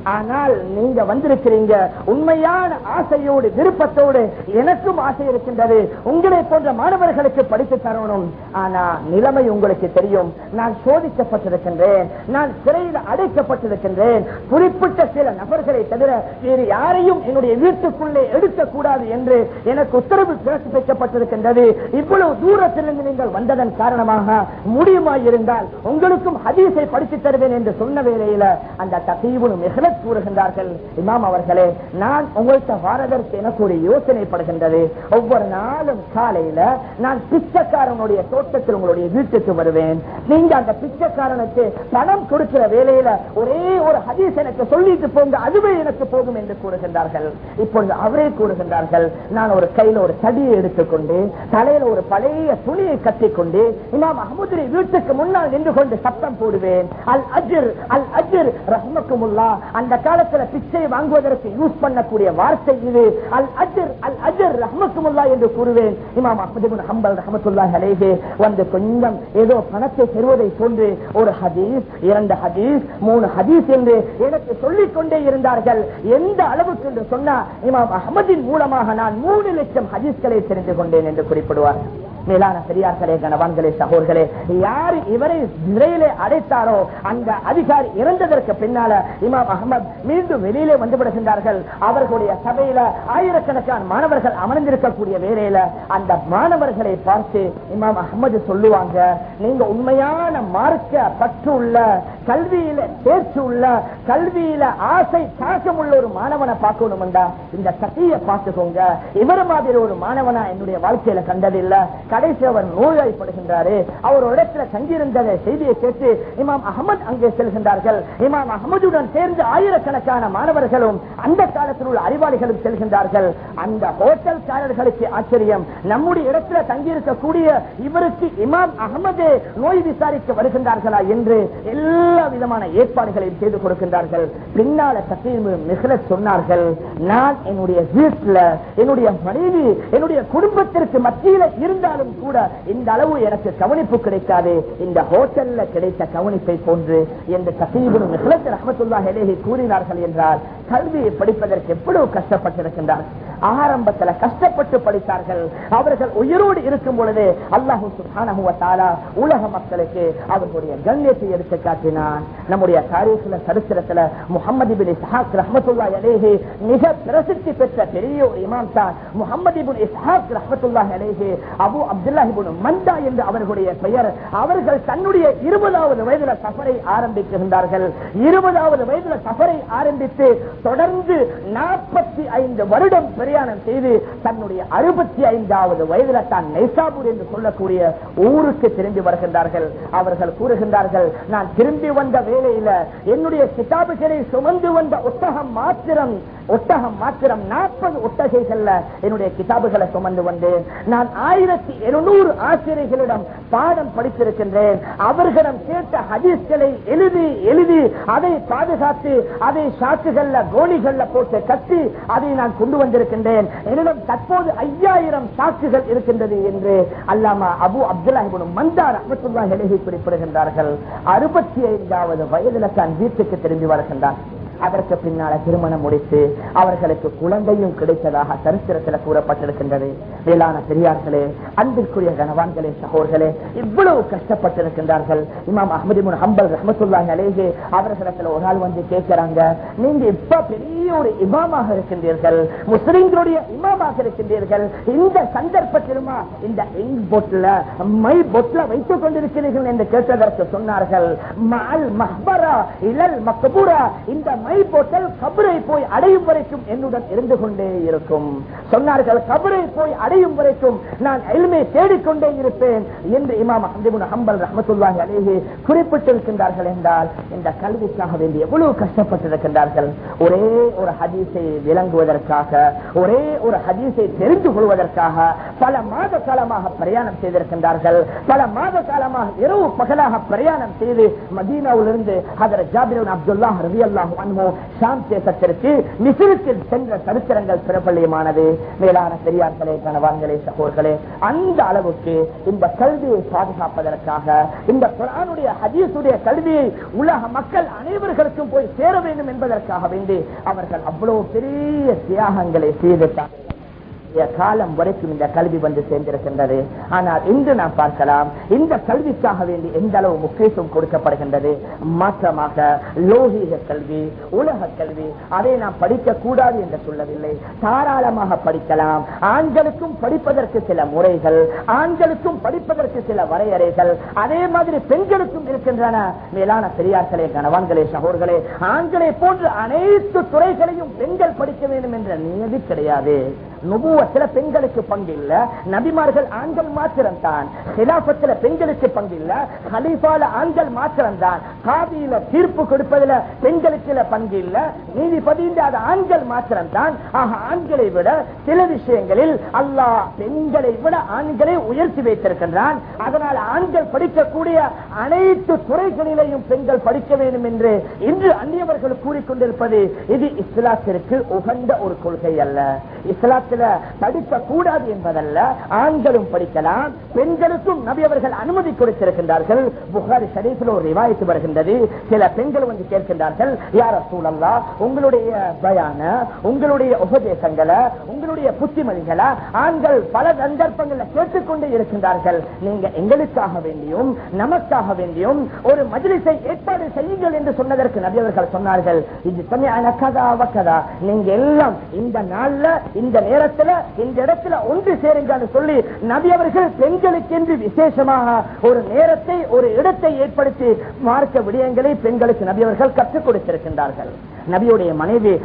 ஆனால் நீங்க வந்திருக்கிறீங்க உண்மையான ஆசையோடு விருப்பத்தோடு எனக்கும் ஆசை இருக்கின்றது உங்களை போன்ற மாணவர்களுக்கு படித்து தரணும் ஆனா நிலைமை உங்களுக்கு தெரியும் நான் சோதிக்கப்பட்டிருக்கின்றேன் நான் சிறையில் அடைக்கப்பட்டிருக்கின்றேன் குறிப்பிட்ட சில நபர்களை தவிர வேறு யாரையும் என்னுடைய வீட்டுக்குள்ளே எடுக்கக்கூடாது என்று எனக்கு உத்தரவு பிறப்பிக்கப்பட்டிருக்கின்றது இவ்வளவு தூரத்திலிருந்து நீங்கள் வந்ததன் காரணமாக முடியுமா இருந்தால் உங்களுக்கும் ஹதீஸை படித்து தருவேன் என்று சொன்ன வேளையில அந்த தகீவுன் மிகலத் கூறுகின்றார்கள் இமாம் அவர்களே நான் உங்கள்கிட்ட வாரதற்கு எனக்கு ஒரு யோசனைப்படுகின்றது ஒவ்வொரு நாளும் காலையில நான் பிச்சைக்காரனுடைய தோட்டத்தில் உங்களுடைய வீட்டுக்கு வருவேன் நீங்க அந்த பிச்சைக்காரனுக்கு பணம் கொடுக்கிற வேலையில ஒரே ஒரு ஹதீஸ் எனக்கு சொல்லிட்டு போங்க அதுவே எனக்கு போகும் என்று கூறுகின்றார்கள் இப்பொழுது அவரே கூறுகின்றார்கள் நான் ஒரு கையில ஒரு தடியை எடுத்துக்கொண்டு தலையில ஒரு பழைய துணியை கட்டிக்கொண்டு இமாம் அஹமுதுரை வீட்டுக்கு முன்னால் நின்று கொண்டு சத்தம் போடுவேன் அல் அஜிர் அல் அஜிர் ரஹ்மக்குமுல்லா அந்த காலத்துல பிச்சை வாங்குவதற்கு யூஸ் பண்ணக்கூடிய வார்த்தை இது அல் அஜிர் அல் அஜிர் ரஹ்மக்குமுல்லா என்று கூறுவேன் இமாம் அஹமது ஹம்பல் ரஹமத்துல்லா அலேஹே வந்து கொஞ்சம் ஏதோ பணத்தை பெறுவதை போன்று ஒரு ஹதீஸ் இரண்டு ஹதீஸ் மூணு ஹதீஸ் என்று எனக்கு சொல்லிக் கொண்டே இருந்தார்கள் எந்த அளவுக்கு என்று சொன்னா இமாம் அஹமதின் மூலமாக நான் மூணு லட்சம் ஹதீஸ்களை தெரிந்து கொண்டேன் என்று குறிப்பிடுவார் மேலான பெரியார்களே கணவான்களே சகோர்களே யார் இவரை சிறையிலே அடைத்தாரோ அந்த அதிகாரி இறந்ததற்கு பின்னால இமாம் அகமது மீண்டும் வெளியிலே வந்து விடுகின்றார்கள் அவர்களுடைய சபையில ஆயிரக்கணக்கான மாணவர்கள் அமர்ந்திருக்கக்கூடிய வேலையில அந்த மாணவர்களை பார்த்து இமாம் அகமது சொல்லுவாங்க நீங்க உண்மையான மார்க்க பற்று உள்ள கல்வியில தேர்ச்சி உள்ள கல்வியில ஆசை தாக்கம் உள்ள ஒரு மாணவனை பார்க்கணும்டா இந்த சத்திய பார்த்துக்கோங்க இவர் மாதிரி ஒரு மாணவனா என்னுடைய வாழ்க்கையில கண்டதில்லை கடைசி அவர் நோய்வாய்ப்படுகின்றாரு அவர் ஒரு இடத்துல தங்கியிருந்த செய்தியை கேட்டு இமாம் அகமது அங்கே செல்கின்றார்கள் இமாம் அகமதுடன் சேர்ந்து ஆயிரக்கணக்கான மாணவர்களும் அந்த காலத்தில் உள்ள அறிவாளிகளும் செல்கின்றார்கள் அந்த ஹோட்டல்காரர்களுக்கு ஆச்சரியம் நம்முடைய இடத்துல தங்கியிருக்கக்கூடிய இவருக்கு இமாம் அகமதே நோய் விசாரிக்க வருகின்றார்களா என்று எல்லா விதமான ஏற்பாடுகளையும் செய்து கொடுக்கின்றார்கள் பின்னால சத்தீர் மிக சொன்னார்கள் நான் என்னுடைய வீட்டுல என்னுடைய மனைவி என்னுடைய குடும்பத்திற்கு மத்தியில இருந்தாலும் கூட இந்த அளவு எனக்கு கவனிப்பு கிடைக்காது இந்த ஹோட்டல்ல கிடைத்த கவனிப்பை போன்று என்று கசீபும் ரஹமத்துல்லா ஹெலேஹி கூறினார்கள் என்றால் கல்வியை படிப்பதற்கு எவ்வளவு கஷ்டப்பட்டிருக்கின்றார் ஆரம்பத்துல கஷ்டப்பட்டு படித்தார்கள் அவர்கள் உயிரோடு இருக்கும் பொழுது அல்லாஹு சுப்ஹானஹு வ தஆலா உலக மக்களுக்கு அவர்களுடைய கண்ணியத்தை எடுத்து காட்டினான் நம்முடைய தாரீഖിல சரித்திரத்துல முஹம்மது இப்னு இஸ்ஹாக் ரஹ்மத்துல்லாஹி அலைஹி மிக பிரசித்தி பெற்ற பெரிய ஒரு இமாம் தான் முஹம்மது இப்னு இஸ்ஹாக் ரஹ்மத்துல்லாஹி அலைஹி அபு அப்துல்லாஹ் இப்னு மந்தா என்று அவர்களுடைய பெயர் அவர்கள் தன்னுடைய இருபதாவது வயதுல சஃபரை ஆரம்பிக்கின்றார்கள் இருபதாவது வயதுல சஃபரை ஆரம்பித்து தொடர்ந்து நாற்பத்தி ஐந்து வருடம் பிரயாணம் செய்து தன்னுடைய அறுபத்தி ஐந்தாவது வயதுல தான் நைசாபூர் என்று சொல்லக்கூடிய ஊருக்கு திரும்பி வருகின்றார்கள் அவர்கள் கூறுகின்றார்கள் நான் திரும்பி வந்த வேலையில என்னுடைய கிதாபுகளை சுமந்து வந்த ஒட்டகம் மாத்திரம் ஒட்டகம் மாத்திரம் நாற்பது ஒட்டகைகள்ல என்னுடைய கிதாபுகளை சுமந்து வந்தேன் நான் ஆயிரத்தி இருநூறு ஆசிரியர்களிடம் பாடம் படித்திருக்கின்றேன் அவர்களிடம் கேட்ட ஹதீஸ்களை எழுதி எழுதி அதை பாதுகாத்து அதை சாக்குகள்ல கோணிகள்ல போட்டு கட்டி அதை நான் கொண்டு வந்திருக்கின்றேன் என்னிடம் தற்போது ஐயாயிரம் சாக்குகள் இருக்கின்றது என்று அல்லாமா அபு அப்துல்லாஹிபுன் மந்தார் அஹமத்துல்லா எழுதி குறிப்பிடுகின்றார்கள் அறுபத்தி ஐந்தாவது வயதுல தான் வீட்டுக்கு திரும்பி வருகின்றார் அதற்கு பின்னால திருமணம் முடித்து அவர்களுக்கு குழந்தையும் கிடைத்ததாக சரித்திரத்தில் கூறப்பட்டிருக்கின்றது வேளாண் பெரியார்களே அன்பிற்குரிய கனவான்களே சகோர்களே இவ்வளவு கஷ்டப்பட்டிருக்கின்றார்கள் இமாம் அஹமதிமுன் ஹம்பல் ரஹமத்துல்லாஹி அலேஹே அவர்களிடத்துல ஒரு ஆள் வந்து கேட்கிறாங்க நீங்க இப்ப பெரிய ஒரு இமாமாக இருக்கின்றீர்கள் முஸ்லிம்களுடைய இமாமாக இருக்கின்றீர்கள் இந்த சந்தர்ப்பத்திலுமா இந்த இங்க் பொட்ல மை பொட்ல வைத்துக் கொண்டிருக்கிறீர்கள் என்று கேட்டதற்கு சொன்னார்கள் மால் மஹ்பரா இலல் மக்பூரா இந்த மை போட்டல் கபரை போய் அடையும் வரைக்கும் என்னுடன் இருந்து கொண்டே இருக்கும் சொன்னார்கள் கபரை போய் அடையும் வரைக்கும் நான் எல்மை தேடிக்கொண்டே இருப்பேன் என்று இமாம் அஹமதிபுன் ஹம்பல் ரஹமத்துல்லாஹி அலேஹி குறிப்பிட்டிருக்கின்றார்கள் என்றால் இந்த கல்விக்காக வேண்டி எவ்வளவு கஷ்டப்பட்டிருக்கின்றார்கள் ஒரே ஒரு ஹதீஸை விளங்குவதற்காக ஒரே ஒரு ஹதீஸை தெரிந்து கொள்வதற்காக பல மாத காலமாக பிரயாணம் செய்திருக்கின்றார்கள் பல மாத காலமாக இரவு பகலாக பிரயாணம் செய்து மதீனாவிலிருந்து ஹதரத் ஜாபிர் அப்துல்லா ரவி அல்லாஹு அன்ஹு ஷாம் தேசத்திற்கு மிசிறுக்கு சென்ற சரித்திரங்கள் பிரபல்யமானது மேலான பெரியார்களே கணவான்களே சகோர்களே அந்த அளவுக்கு இந்த கல்வியை பாதுகாப்பதற்காக இந்த குரானுடைய ஹதீசுடைய கல்வியை உலக மக்கள் அனைவர்களுக்கும் போய் சேர வேண்டும் என்பதற்காக வேண்டி அவர்கள் அவ்வளவு பெரிய தியாகங்களை செய்துட்டார்கள் காலம் வரைக்கும் இந்த கல்வி வந்து சேர்ந்திருக்கின்றது ஆனால் இன்று நாம் பார்க்கலாம் இந்த கல்விக்காக வேண்டி எந்த அளவு முக்கியத்துவம் கொடுக்கப்படுகின்றது மாற்றமாக லோகீக கல்வி உலக கல்வி அதை நாம் படிக்க கூடாது என்று சொல்லவில்லை தாராளமாக படிக்கலாம் ஆண்களுக்கும் படிப்பதற்கு சில முறைகள் ஆண்களுக்கும் படிப்பதற்கு சில வரையறைகள் அதே மாதிரி பெண்களுக்கும் இருக்கின்றன மேலான பெரியார்களே கணவான்களே சகோர்களே ஆண்களை போன்று அனைத்து துறைகளையும் பெண்கள் படிக்க வேண்டும் என்ற நியதி கிடையாது நுபுவத்துல பெண்களுக்கு பங்கு இல்ல நபிமார்கள் ஆண்கள் மாத்திரம் தான் ஹிலாபத்துல பெண்களுக்கு பங்கு இல்ல ஹலீஃபால ஆண்கள் மாத்திரம் தான் காதியில தீர்ப்பு கொடுப்பதுல பெண்களுக்கு பங்கு இல்ல நீதிபதி அது ஆண்கள் மாத்திரம் தான் ஆக ஆண்களை விட சில விஷயங்களில் அல்லாஹ் பெண்களை விட ஆண்களை உயர்த்தி வைத்திருக்கின்றான் அதனால் ஆண்கள் படிக்கக்கூடிய அனைத்து துறைகளிலேயும் பெண்கள் படிக்க வேண்டும் என்று இன்று அந்நியவர்கள் கூறிக்கொண்டிருப்பது இது இஸ்லாத்திற்கு உகந்த ஒரு கொள்கை அல்ல இஸ்லாத்தில் இடத்துல படிக்க கூடாது என்பதல்ல ஆண்களும் படிக்கலாம் பெண்களுக்கும் நபி அவர்கள் அனுமதி கொடுத்திருக்கின்றார்கள் புகாரி ஷரீஃபில் ஒரு ரிவாயத்து வருகின்றது சில பெண்கள் வந்து கேட்கின்றார்கள் யார சூழல்லா உங்களுடைய பயான உங்களுடைய உபதேசங்களை உங்களுடைய புத்திமதிகளை ஆண்கள் பல சந்தர்ப்பங்களில் கேட்டுக்கொண்டே இருக்கின்றார்கள் நீங்க எங்களுக்காக வேண்டியும் நமக்காக வேண்டியும் ஒரு மஜிலிசை ஏற்பாடு செய்யுங்கள் என்று சொன்னதற்கு நபி அவர்கள் சொன்னார்கள் இது சொன்ன கதா வக்கதா நீங்க எல்லாம் இந்த நாள்ல இந்த நேரத்துல இந்த இடத்துல ஒன்று சேருங்கன்னு சொல்லி நபி அவர்கள் பெண்களுக்கு என்று விசேஷமாக ஒரு நேரத்தை ஒரு இடத்தை ஏற்படுத்தி மார்க்க விடயங்களை பெண்களுக்கு நபி அவர்கள் கற்றுக் கொடுத்திருக்கின்றார்கள் நபியுடைய மனைவி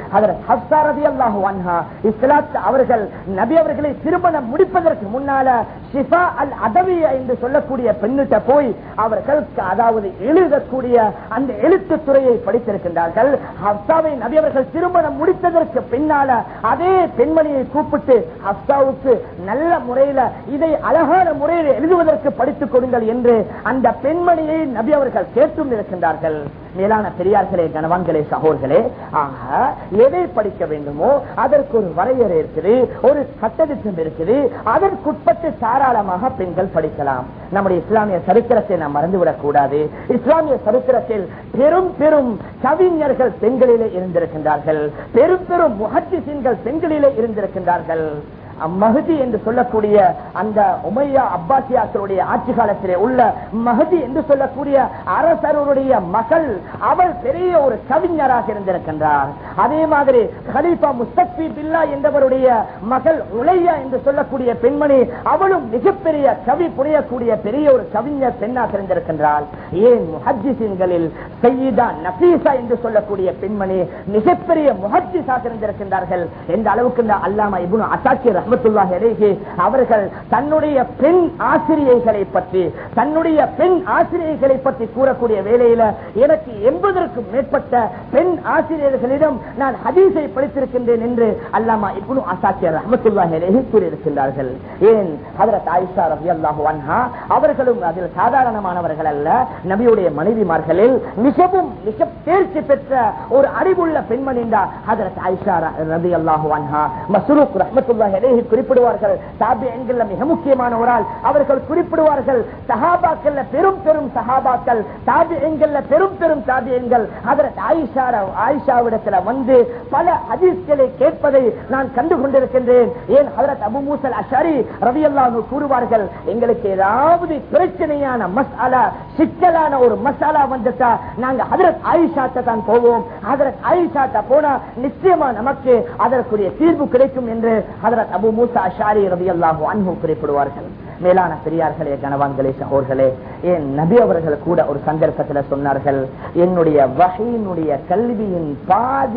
அவர்கள் நபி அவர்களை திருமணம் முடிப்பதற்கு முன்னால ஷிஃபா அல் அதவிய என்று சொல்லக்கூடிய பெண்ணிட்ட போய் அவர்கள் அதாவது எழுதக்கூடிய அந்த எழுத்து துறையை படித்திருக்கின்றார்கள் ஹப்சாவை நபி அவர்கள் திருமணம் முடித்ததற்கு பின்னால அதே பெண்மணியை கூப்பிட்டு ஹப்சாவுக்கு நல்ல முறையில இதை அழகான முறையில் எழுதுவதற்கு படித்துக் கொடுங்கள் என்று அந்த பெண்மணியை நபி அவர்கள் கேட்டும் இருக்கின்றார்கள் மேலான பெரியார்களே கணவான்களே சகோர்களே ஆக எதை படிக்க வேண்டுமோ அதற்கு ஒரு வரையறை இருக்குது ஒரு சட்டத்திட்டம் இருக்குது அதற்குட்பட்டு தாராளமாக பெண்கள் படிக்கலாம் நம்முடைய இஸ்லாமிய சரித்திரத்தை நாம் மறந்துவிடக் கூடாது இஸ்லாமிய சரித்திரத்தில் பெரும் பெரும் கவிஞர்கள் பெண்களிலே இருந்திருக்கின்றார்கள் பெரும் பெரும் முகத்திசீன்கள் பெண்களிலே இருந்திருக்கின்றார்கள் மகதி என்று சொல்லக்கூடிய அந்த உமையா அப்பாசியாக்களுடைய ஆட்சி காலத்திலே உள்ள மகதி என்று சொல்லக்கூடிய அரசருடைய மகள் அவள் பெரிய ஒரு கவிஞராக இருந்திருக்கின்றார் அதே மாதிரி ஹலீஃபா முஸ்தபி பில்லா என்பவருடைய மகள் உலையா என்று சொல்லக்கூடிய பெண்மணி அவளும் மிகப்பெரிய கவி புரியக்கூடிய பெரிய ஒரு கவிஞர் பெண்ணாக இருந்திருக்கின்றாள் ஏன் முஹஜிசின்களில் சையீதா நபீசா என்று சொல்லக்கூடிய பெண்மணி மிகப்பெரிய முஹஜிஸாக இருந்திருக்கின்றார்கள் எந்த அளவுக்கு இந்த அல்லாமா இபுன் அசாக்கி ரஹமத்துல்லாஹி அலைஹி அவர்கள் தன்னுடைய பெண் ஆசிரியைகளை பற்றி தன்னுடைய பெண் ஆசிரியைகளை பற்றி கூறக்கூடிய வேளையில எனக்கு எண்பதற்கும் மேற்பட்ட பெண் ஆசிரியர்களிடம் நான் ஹதீஸை படித்திருக்கின்றேன் என்று அல்லாமா இப்னு அசாக்கியர் ரஹமத்துல்லாஹி அலைஹி கூறியிருக்கின்றார்கள் ஏன் ஹதரத் ஆயிஷா ரலியல்லாஹு அன்ஹா அவர்களும் அதில் சாதாரணமானவர்கள் அல்ல நபியுடைய மனைவிமார்களில் மிகவும் மிக தேர்ச்சி பெற்ற ஒரு அறிவுள்ள பெண்மணி ஹதரத் ஆயிஷா ரலியல்லாஹு அன்ஹா மஸ்ரூக் ரஹமத்துல்லாஹி அலைஹி குறிப்பிடுவார்கள் தாபி என்கிற மிக முக்கியமான ஒரு ஆள் அவர்கள் குறிப்பிடுவார்கள் சஹாபாக்கள் பெரும் பெரும் சஹாபாக்கள் தாபி என்கிற பெரும் பெரும் தாபி எண்கள் அதற்கு ஆயிஷா ஆயிஷாவிடத்தில் வந்து பல ஹதீஸ்களை கேட்பதை நான் கண்டு கொண்டிருக்கின்றேன் ஏன் ஹதரத் அபு மூசல் அஷாரி ரவி அல்லாஹ் கூறுவார்கள் எங்களுக்கு ஏதாவது பிரச்சனையான மசாலா சிக்கலான ஒரு மசாலா வந்துட்டா நாங்க ஹதரத் ஆயிஷாட்ட தான் போவோம் ஹதரத் ஆயிஷாட்ட போனா நிச்சயமா நமக்கு அதற்குரிய தீர்வு கிடைக்கும் என்று ஹதரத் அபு மூசா அஷாரி ரவி அல்லாஹு அன்பு குறிப்பிடுவார்கள் மேலான பெரியார்களே கணவான்களே சகோர்களே என் நபி அவர்கள் கூட ஒரு சந்தர்ப்பத்தில் சொன்னார்கள் என்னுடைய வகையினுடைய கல்வியின் பாதியை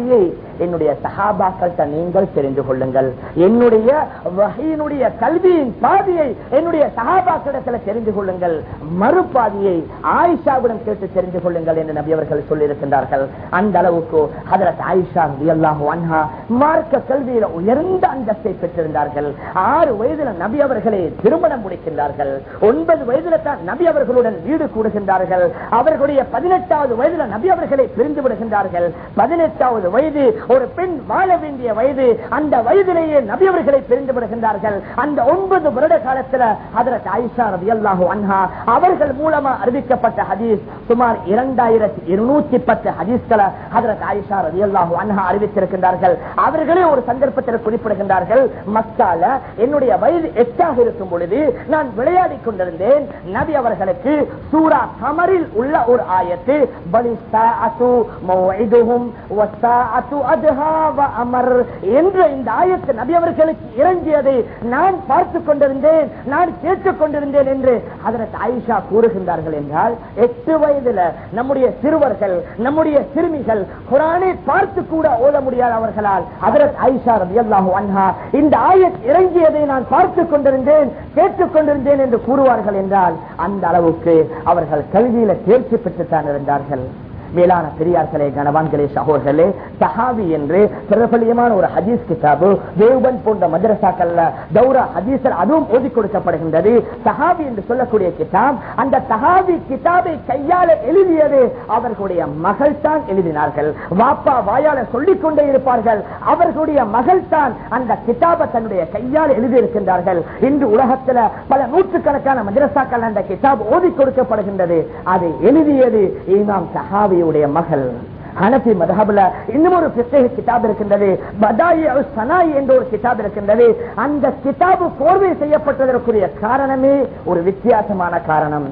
என்னுடைய சஹாபாக்கள்கிட்ட நீங்கள் தெரிந்து கொள்ளுங்கள் என்னுடைய வகையினுடைய கல்வியின் பாதியை என்னுடைய சஹாபாக்களிடத்தில் தெரிந்து கொள்ளுங்கள் மறுபாதியை ஆயிஷாவிடம் கேட்டு தெரிந்து கொள்ளுங்கள் என்று நபி அவர்கள் சொல்லியிருக்கின்றார்கள் அந்த அளவுக்கு ஹதரத் ஆயிஷா ரலியல்லாஹு அன்ஹா மார்க்க கல்வியில உயர்ந்த அந்தஸ்தை பெற்றிருந்தார்கள் ஆறு வயதுல நபி அவர்களை திருமணம் முடிக்கின்றார்கள் ஒன்பது வயதுல தான் நபி அவர்களுடன் வீடு கூடுகின்றார்கள் அவர்களுடைய பதினெட்டாவது வயதுல நபி அவர்களை பிரிந்து விடுகின்றார்கள் பதினெட்டாவது வயது ஒரு பெண் வாழ வேண்டிய வயது அந்த வயதிலேயே நபி அவர்களை பிரிந்து விடுகின்றார்கள் அந்த ஒன்பது வருட காலத்துல ஹதரத் ஆயிஷா ரலியல்லாஹு அன்ஹா அவர்கள் மூலமா அறிவிக்கப்பட்ட ஹதீஸ் சுமார் இரண்டாயிரத்தி இருநூத்தி பத்து ஹதீஸ்களை ஹதரத் ஆயிஷா ரலியல்லாஹு அன்ஹா அறிவித்திருக்கின்றார்கள் அவர்களே ஒரு சந்தர்ப்பத்தில் குறிப்பிடுகின்றார்கள் மக்கால என்னுடைய வயது எட்டாக இருக்கும் பொழுது நான் விளையாடி கொண்டிருந்தேன் நபி அவர்களுக்கு சூரா கமரில் உள்ள ஒரு ஆயத்து பலி சாஅத்து மௌஇதுஹும் வஸ்ஸாஅத்து அத்ஹா வ அமர் என்ற இந்த ஆயத்து நபி அவர்களுக்கு இறங்கியதை நான் பார்த்துக் கொண்டிருந்தேன் நான் கேட்டுக் கொண்டிருந்தேன் என்று அதற்கு ஆயிஷா கூறுகின்றார்கள் என்றால் எட்டு வயதுல நம்முடைய சிறுவர்கள் நம்முடைய சிறுமிகள் குரானை பார்த்து கூட ஓத முடியாத அவர்களால் அதற்கு ஆயிஷா ரலியல்லாஹு அன்ஹா இந்த ஆயத் இறங்கியதை நான் பார்த்துக் கொண்டிருந்தேன் கேட்டுக் கொண்டிருந்தேன் என்று கூறுவார்கள் என்றால் அந்த அளவுக்கு அவர்கள் கல்வியில தேர்ச்சி பெற்றுத்தான் இருந்தார்கள் மேலான பெரியார்களே கணவான்களே சகோதரர்களே சஹாபி என்று பிரபலியமான ஒரு ஹதீஸ் கிதாபு தேவபன் போன்ற மதரசாக்கள்ல தௌரா ஹதீசர் அதுவும் ஓதி கொடுக்கப்படுகின்றது சஹாபி என்று சொல்லக்கூடிய கிதாப் அந்த சஹாபி கிதாபை கையால எழுதியது அவர்களுடைய மகள் தான் எழுதினார்கள் வாப்பா வாயால சொல்லிக் கொண்டே இருப்பார்கள் அவர்களுடைய மகள் தான் அந்த கிதாபை தன்னுடைய கையால் எழுதியிருக்கின்றார்கள் இன்று உலகத்துல பல நூற்றுக்கணக்கான மதரசாக்கள் அந்த கிதாப் ஓதி கொடுக்கப்படுகின்றது அதை எழுதியது இமாம் சஹாபியுடைய மகள் ஹனபி மதஹபுல இன்னும் ஒரு பிஸ்தக கிதாப் இருக்கின்றது பதாயி அல் சனாய் என்ற ஒரு கிதாப் இருக்கின்றது அந்த கிதாபு கோர்வை செய்யப்பட்டதற்குரிய காரணமே ஒரு வித்தியாசமான காரணம்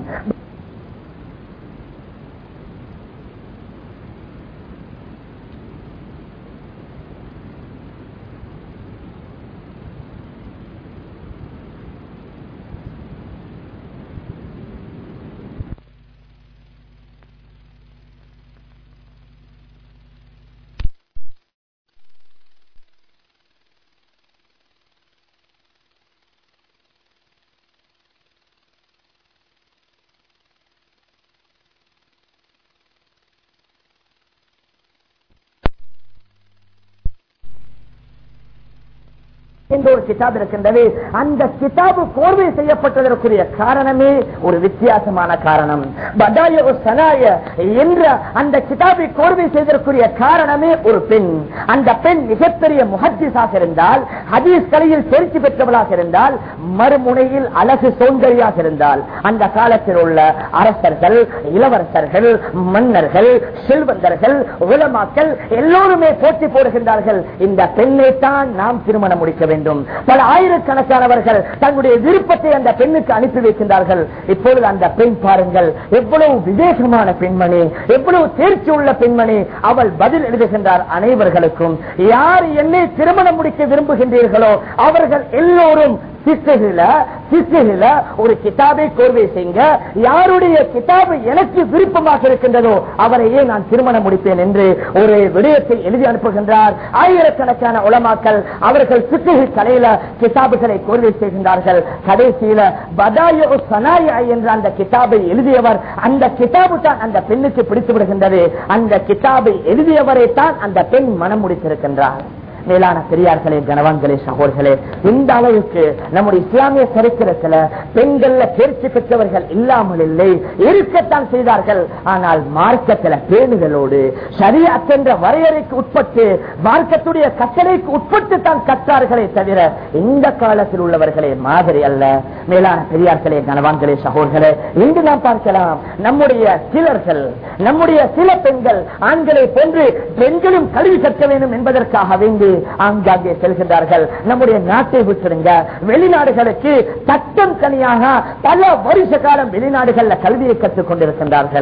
என்ற ஒரு கிதாப் இருக்கின்றது அந்த கிதாபு கோர்வை செய்யப்பட்டதற்குரிய காரணமே ஒரு வித்தியாசமான காரணம் பதாய ஒரு சனாய என்ற அந்த கிதாபை கோர்வை செய்ததற்குரிய காரணமே ஒரு பெண் அந்த பெண் மிகப்பெரிய முகத்திசாக இருந்தால் ஹதீஸ் கலையில் தேர்ச்சி பெற்றவளாக இருந்தால் மறுமுனையில் அழகு சௌந்தரியாக இருந்தால் அந்த காலத்தில் உள்ள அரசர்கள் இளவரசர்கள் மன்னர்கள் செல்வந்தர்கள் உலமாக்கள் எல்லோருமே போட்டி போடுகின்றார்கள் இந்த பெண்ணை தான் நாம் திருமணம் முடிக்க வேண்டும் பல ஆயிரக்கணக்கானவர்கள் தங்களுடைய விருப்பத்தை அந்த பெண்ணுக்கு அனுப்பி வைக்கின்றார்கள் இப்பொழுது அந்த பெண் பாருங்கள் எவ்வளவு விவேகமான பெண்மணி எவ்வளவு தேர்ச்சி உள்ள பெண்மணி அவள் பதில் எழுதுகின்றார் அனைவர்களுக்கும் யார் என்னை திருமணம் முடிக்க விரும்புகின்றீர்களோ அவர்கள் எல்லோரும் சிஸ்டர்கள சிஸ்டர்கள ஒரு கிதாபை கோர்வை செய்யுங்க யாருடைய கிதாபு எனக்கு விருப்பமாக இருக்கின்றதோ அவரையே நான் திருமணம் முடிப்பேன் என்று ஒரு விடயத்தை எழுதி அனுப்புகின்றார் ஆயிரக்கணக்கான உலமாக்கள் அவர்கள் சித்தகை கலையில கிதாபுகளை கோர்வை செய்கின்றார்கள் கடைசியில பதாய சனாயா என்ற அந்த கிதாபை எழுதியவர் அந்த கிதாபு தான் அந்த பெண்ணுக்கு பிடித்து விடுகின்றது அந்த கிதாபை எழுதியவரை தான் அந்த பெண் மனம் முடித்திருக்கின்றார் மேலான பெரியார்களே கனவான்களே சகோதர்களே இந்த அளவுக்கு நம்முடைய இஸ்லாமிய சரித்திரத்துல பெண்கள்ல தேர்ச்சி பெற்றவர்கள் இல்லாமல் இல்லை இருக்கத்தான் செய்தார்கள் ஆனால் மார்க்கத்துல பேணுதலோடு சரியாச்சென்ற வரையறைக்கு உட்பட்டு மார்க்கத்துடைய கட்டளைக்கு உட்பட்டு தான் கற்றார்களே தவிர இந்த காலத்தில் உள்ளவர்களே மாதிரி அல்ல மேலான பெரியார்களே கனவான்களே சகோதர்களே இன்று நாம் பார்க்கலாம் நம்முடைய சிலர்கள் நம்முடைய சில பெண்கள் ஆண்களை போன்று பெண்களும் கல்வி கற்க வேண்டும் என்பதற்காக வேண்டி ஆங்காங்கே செல்கின்றார்கள் நம்முடைய நாட்டை விட்டுருங்க வெளிநாடுகளுக்கு தட்டம் தனியாக பல வருஷ காலம் வெளிநாடுகள்ல கல்வியை கற்றுக் கொண்டிருக்கின்றார்கள்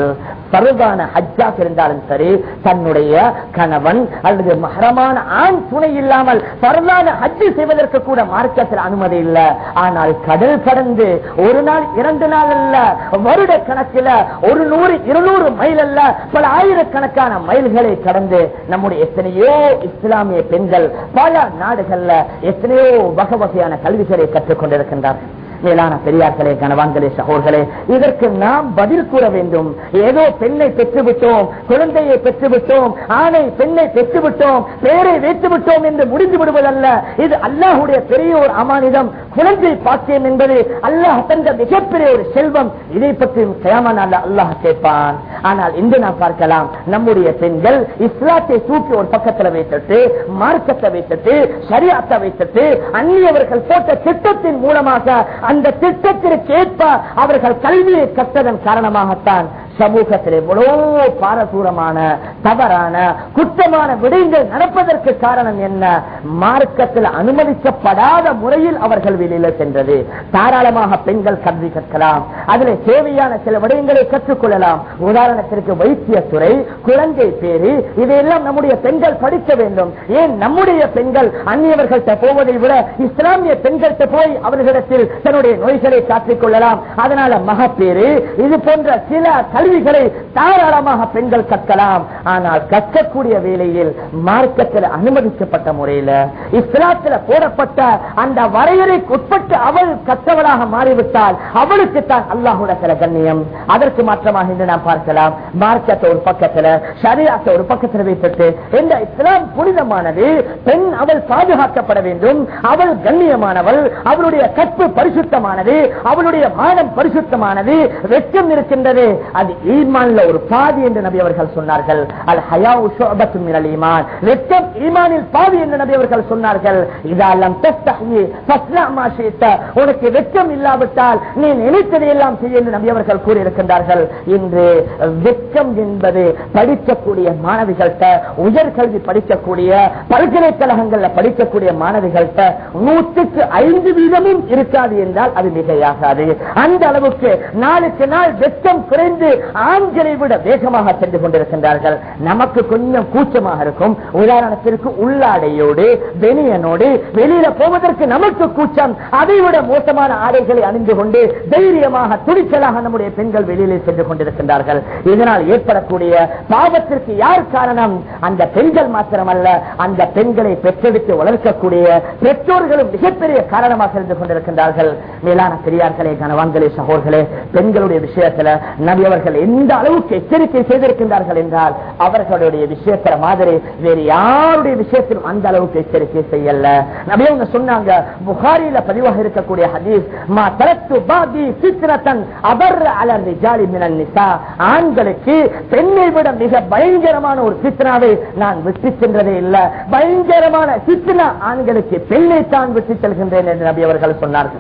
பருவான ஹஜ்ஜாக இருந்தாலும் சரி தன்னுடைய கணவன் அல்லது மகரமான ஆண் துணை இல்லாமல் பரவான ஹஜ்ஜு செய்வதற்கு கூட மார்க்கத்தில் அனுமதி இல்லை ஆனால் கடல் கடந்து ஒரு நாள் இரண்டு நாள் அல்ல வருட கணக்கில் ஒரு நூறு இருநூறு மைல் அல்ல பல ஆயிரக்கணக்கான மைல்களை கடந்து நம்முடைய எத்தனையோ இஸ்லாமிய பெண்கள் பல நாடுகள்ல எத்தனையோ வகை வகையான கல்விகளை கற்றுக் கொண்டிருக்கின்றார்கள் மேலான பெரியார்களே கணவான்களே சகோர்களே இதற்கு நாம் பதில் கூற வேண்டும் ஏதோ பெண்ணை பெற்றுவிட்டோம் குழந்தையை பெற்றுவிட்டோம் ஆணை பெண்ணை பெற்றுவிட்டோம் பேரை வைத்துவிட்டோம் என்று முடிந்து விடுவதல்ல இது அல்லாஹுடைய பெரிய ஒரு அமானிதம் குழந்தை பாக்கியம் என்பது அல்லாஹ் தந்த மிகப்பெரிய ஒரு செல்வம் இதை பற்றி கயாமன் அல்ல அல்லாஹ் கேட்பான் ஆனால் இன்று நாம் பார்க்கலாம் நம்முடைய பெண்கள் இஸ்லாத்தை தூக்கி ஒரு பக்கத்தில் வைத்துட்டு மார்க்கத்தை வைத்துட்டு சரியாத்தை வைத்துட்டு அந்நியவர்கள் போட்ட திட்டத்தின் மூலமாக அந்த திட்டத்திற்கு ஏற்ப அவர்கள் கல்வியை கற்றதன் காரணமாகத்தான் சமூகத்தில் எவ்வளவு பாரதூரமான தவறான குற்றமான விடயங்கள் நடப்பதற்கு காரணம் என்ன மார்க்கத்தில் அனுமதிக்கப்படாத முறையில் அவர்கள் வெளியில சென்றது தாராளமாக பெண்கள் கல்வி கற்கலாம் அதில் தேவையான சில விடயங்களை கற்றுக்கொள்ளலாம் உதாரணத்திற்கு வைத்தியத்துறை குழந்தை பேரு இதையெல்லாம் நம்முடைய பெண்கள் படிக்க வேண்டும் ஏன் நம்முடைய பெண்கள் அந்நியவர்கள்ட்ட போவதை விட இஸ்லாமிய பெண்கள்கிட்ட போய் அவர்களிடத்தில் தன்னுடைய நோய்களை காற்றிக் கொள்ளலாம் அதனால மகப்பேறு இது போன்ற சில கல்விகளை தாராளமாக பெண்கள் கற்கலாம் ஆனால் கற்கக்கூடிய வேளையில் மார்க்கத்தில் அனுமதிக்கப்பட்ட முறையில் இஸ்லாத்தில் போடப்பட்ட அந்த வரையறைக்கு உட்பட்டு அவள் கற்றவளாக மாறிவிட்டால் அவளுக்கு தான் அல்லாஹுட சில கண்ணியம் அதற்கு மாற்றமாக இன்று நாம் பார்க்கலாம் மார்க்கத்தை ஒரு பக்கத்தில் சரியாத்தை ஒரு பக்கத்தில் வைத்துட்டு இந்த இஸ்லாம் புனிதமானது பெண் அவள் பாதுகாக்கப்பட வேண்டும் அவள் கண்ணியமானவள் அவளுடைய கற்பு பரிசுத்தமானது அவளுடைய மானம் பரிசுத்தமானது வெட்கம் இருக்கின்றது அது ஈமான்ல ஒரு பாதி என்று நபி அவர்கள் சொன்னார்கள் அல் ஹயாவு ஷுஅபத்தும் மினல் ஈமான் வெட்கம் ஈமானில் பாதி என்று நபி அவர்கள் சொன்னார்கள் இதெல்லாம் தஸ்தஹி ஃபஸ்னா மா ஷி'த உனக்கு வெட்கம் இல்லாவிட்டால் நீ நினைத்ததை எல்லாம் செய்ய என்று நபி அவர்கள் கூறியிருக்கின்றார்கள் இன்று வெட்கம் என்பது படிக்கக்கூடிய மாணவிகள்கிட்ட உயர்கல்வி படிக்கக்கூடிய பல்கலைக்கழகங்கள்ல படிக்கக்கூடிய மாணவிகள்கிட்ட நூற்றுக்கு ஐந்து வீதமும் இருக்காது என்றால் அது மிகையாகாது அந்த அளவுக்கு நாளுக்கு நாள் வெட்கம் குறைந்து ஆண்களை விட வேகமாக சென்று கொண்டிருக்கின்றார்கள் நமக்கு கொஞ்சம் கூச்சமாக இருக்கும் உதாரணத்திற்கு உள்ளாடையோடு வெனியனோடு வெளியில போவதற்கு நமக்கு கூச்சம் அதை விட மோசமான ஆடைகளை அணிந்து கொண்டு தைரியமாக துணிச்சலாக நம்முடைய பெண்கள் வெளியிலே சென்று கொண்டிருக்கின்றார்கள் இதனால் ஏற்படக்கூடிய பாவத்திற்கு யார் காரணம் அந்த பெண்கள் மாத்திரமல்ல அந்த பெண்களை பெற்றெடுத்து வளர்க்கக்கூடிய பெற்றோர்களும் மிகப்பெரிய காரணமாக இருந்து கொண்டிருக்கின்றார்கள் மேலான பெரியார்களே கனவான்களே சகோர்களே பெண்களுடைய விஷயத்துல நபி அவர்கள் எந்த அளவுக்கு எச்சரிக்கை செய்திருக்கின்றார்கள் என்றால் அவர்களுடைய விஷயத்துல மாதிரி வேறு யாருடைய விஷயத்திலும் அந்த அளவுக்கு எச்சரிக்கை செய்யல நபி அவங்க சொன்னாங்க புகாரில பதிவாக இருக்கக்கூடிய ஹதீஸ் மா தரத்து பாதி சித்திரத்தன் அபர் அலர் ரிஜாலி மினல் நிசா ஆண்களுக்கு பெண்ணை விட மிக பயங்கரமான ஒரு சித்னாவை நான் விட்டு சென்றதே இல்ல பயங்கரமான சித்னா ஆண்களுக்கு பெண்ணை தான் விட்டு செல்கின்றேன் என்று நபி அவர்கள் சொன்னார்கள்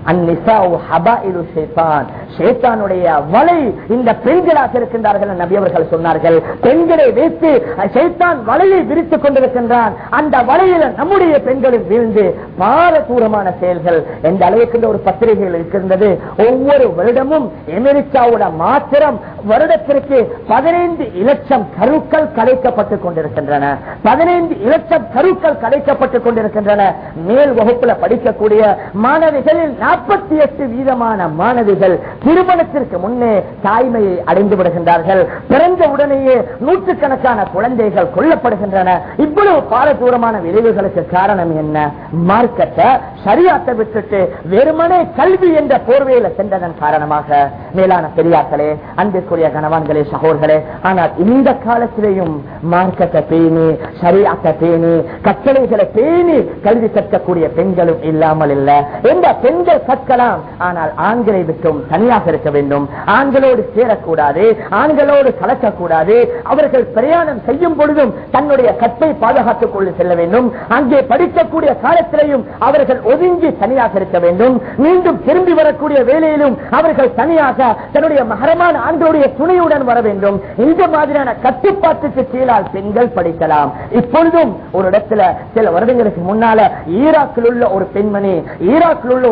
வலை இந்த பெண்களாக இருக்கின்றார்கள் நபி அவர்கள் சொன்னார்கள் பெண்களை வைத்து ஷேத்தான் வலையை விரித்துக் கொண்டிருக்கின்றான் அந்த வலையில நம்முடைய பெண்களும் வீழ்ந்து பாரதூரமான செயல்கள் எந்த அளவுக்கு ஒரு பத்திரிகைகள் இருக்கின்றது ஒவ்வொரு வருடமும் அமெரிக்காவோட மாத்திரம் வருடத்திற்கு பதினைந்து இலட்சம் கருக்கள் கலைக்கப்பட்டுக் கொண்டிருக்கின்றன பதினைந்து இலட்சம் கருக்கள் கலைக்கப்பட்டுக் கொண்டிருக்கின்றன மேல் வகுப்புல படிக்கக்கூடிய மாணவிகளில் நாற்பத்தி எட்டு வீதமான மாணவிகள் திருமணத்திற்கு முன்னே தாய்மையை அடைந்து விடுகின்றார்கள் பிறந்த உடனேயே நூற்றுக்கணக்கான குழந்தைகள் கொல்லப்படுகின்றன இவ்வளவு பாரதூரமான விளைவுகளுக்கு காரணம் என்ன மார்க்கத்தை சரியாத்த விட்டுட்டு வெறுமனே கல்வி என்ற போர்வையில சென்றதன் காரணமாக மேலான பெரியார்களே அன்பிற்குரிய கணவான்களே சகோர்களே ஆனால் இந்த காலத்திலேயும் மார்க்கத்தை பேணி சரியாத்த பேணி கட்டளைகளை பேணி கல்வி கற்கக்கூடிய பெண்களும் இல்லாமல் இல்ல எந்த பெண்கள் கற்கலாம் ஆனால் ஆண்களை விட்டும் தனியாக இருக்க வேண்டும் ஆண்களோடு சேரக்கூடாது ஆண்களோடு கலக்கக்கூடாது அவர்கள் பிரயாணம் செய்யும் பொழுதும் தன்னுடைய கற்பை பாதுகாத்துக் கொண்டு செல்ல வேண்டும் அங்கே படிக்கக்கூடிய காலத்திலேயும் அவர்கள் ஒதுங்கி தனியாக இருக்க வேண்டும் மீண்டும் திரும்பி வரக்கூடிய வேலையிலும் அவர்கள் தனியாக தன்னுடைய மகரமான ஆண்களுடைய துணையுடன் வர வேண்டும் இந்த மாதிரியான கட்டுப்பாட்டுக்கு கீழால் பெண்கள் படிக்கலாம் இப்பொழுதும் ஒரு இடத்துல சில வருடங்களுக்கு முன்னால ஈராக்கில் உள்ள ஒரு பெண்மணி ஈராக்கில் உள்ள ஒரு பெண்மணி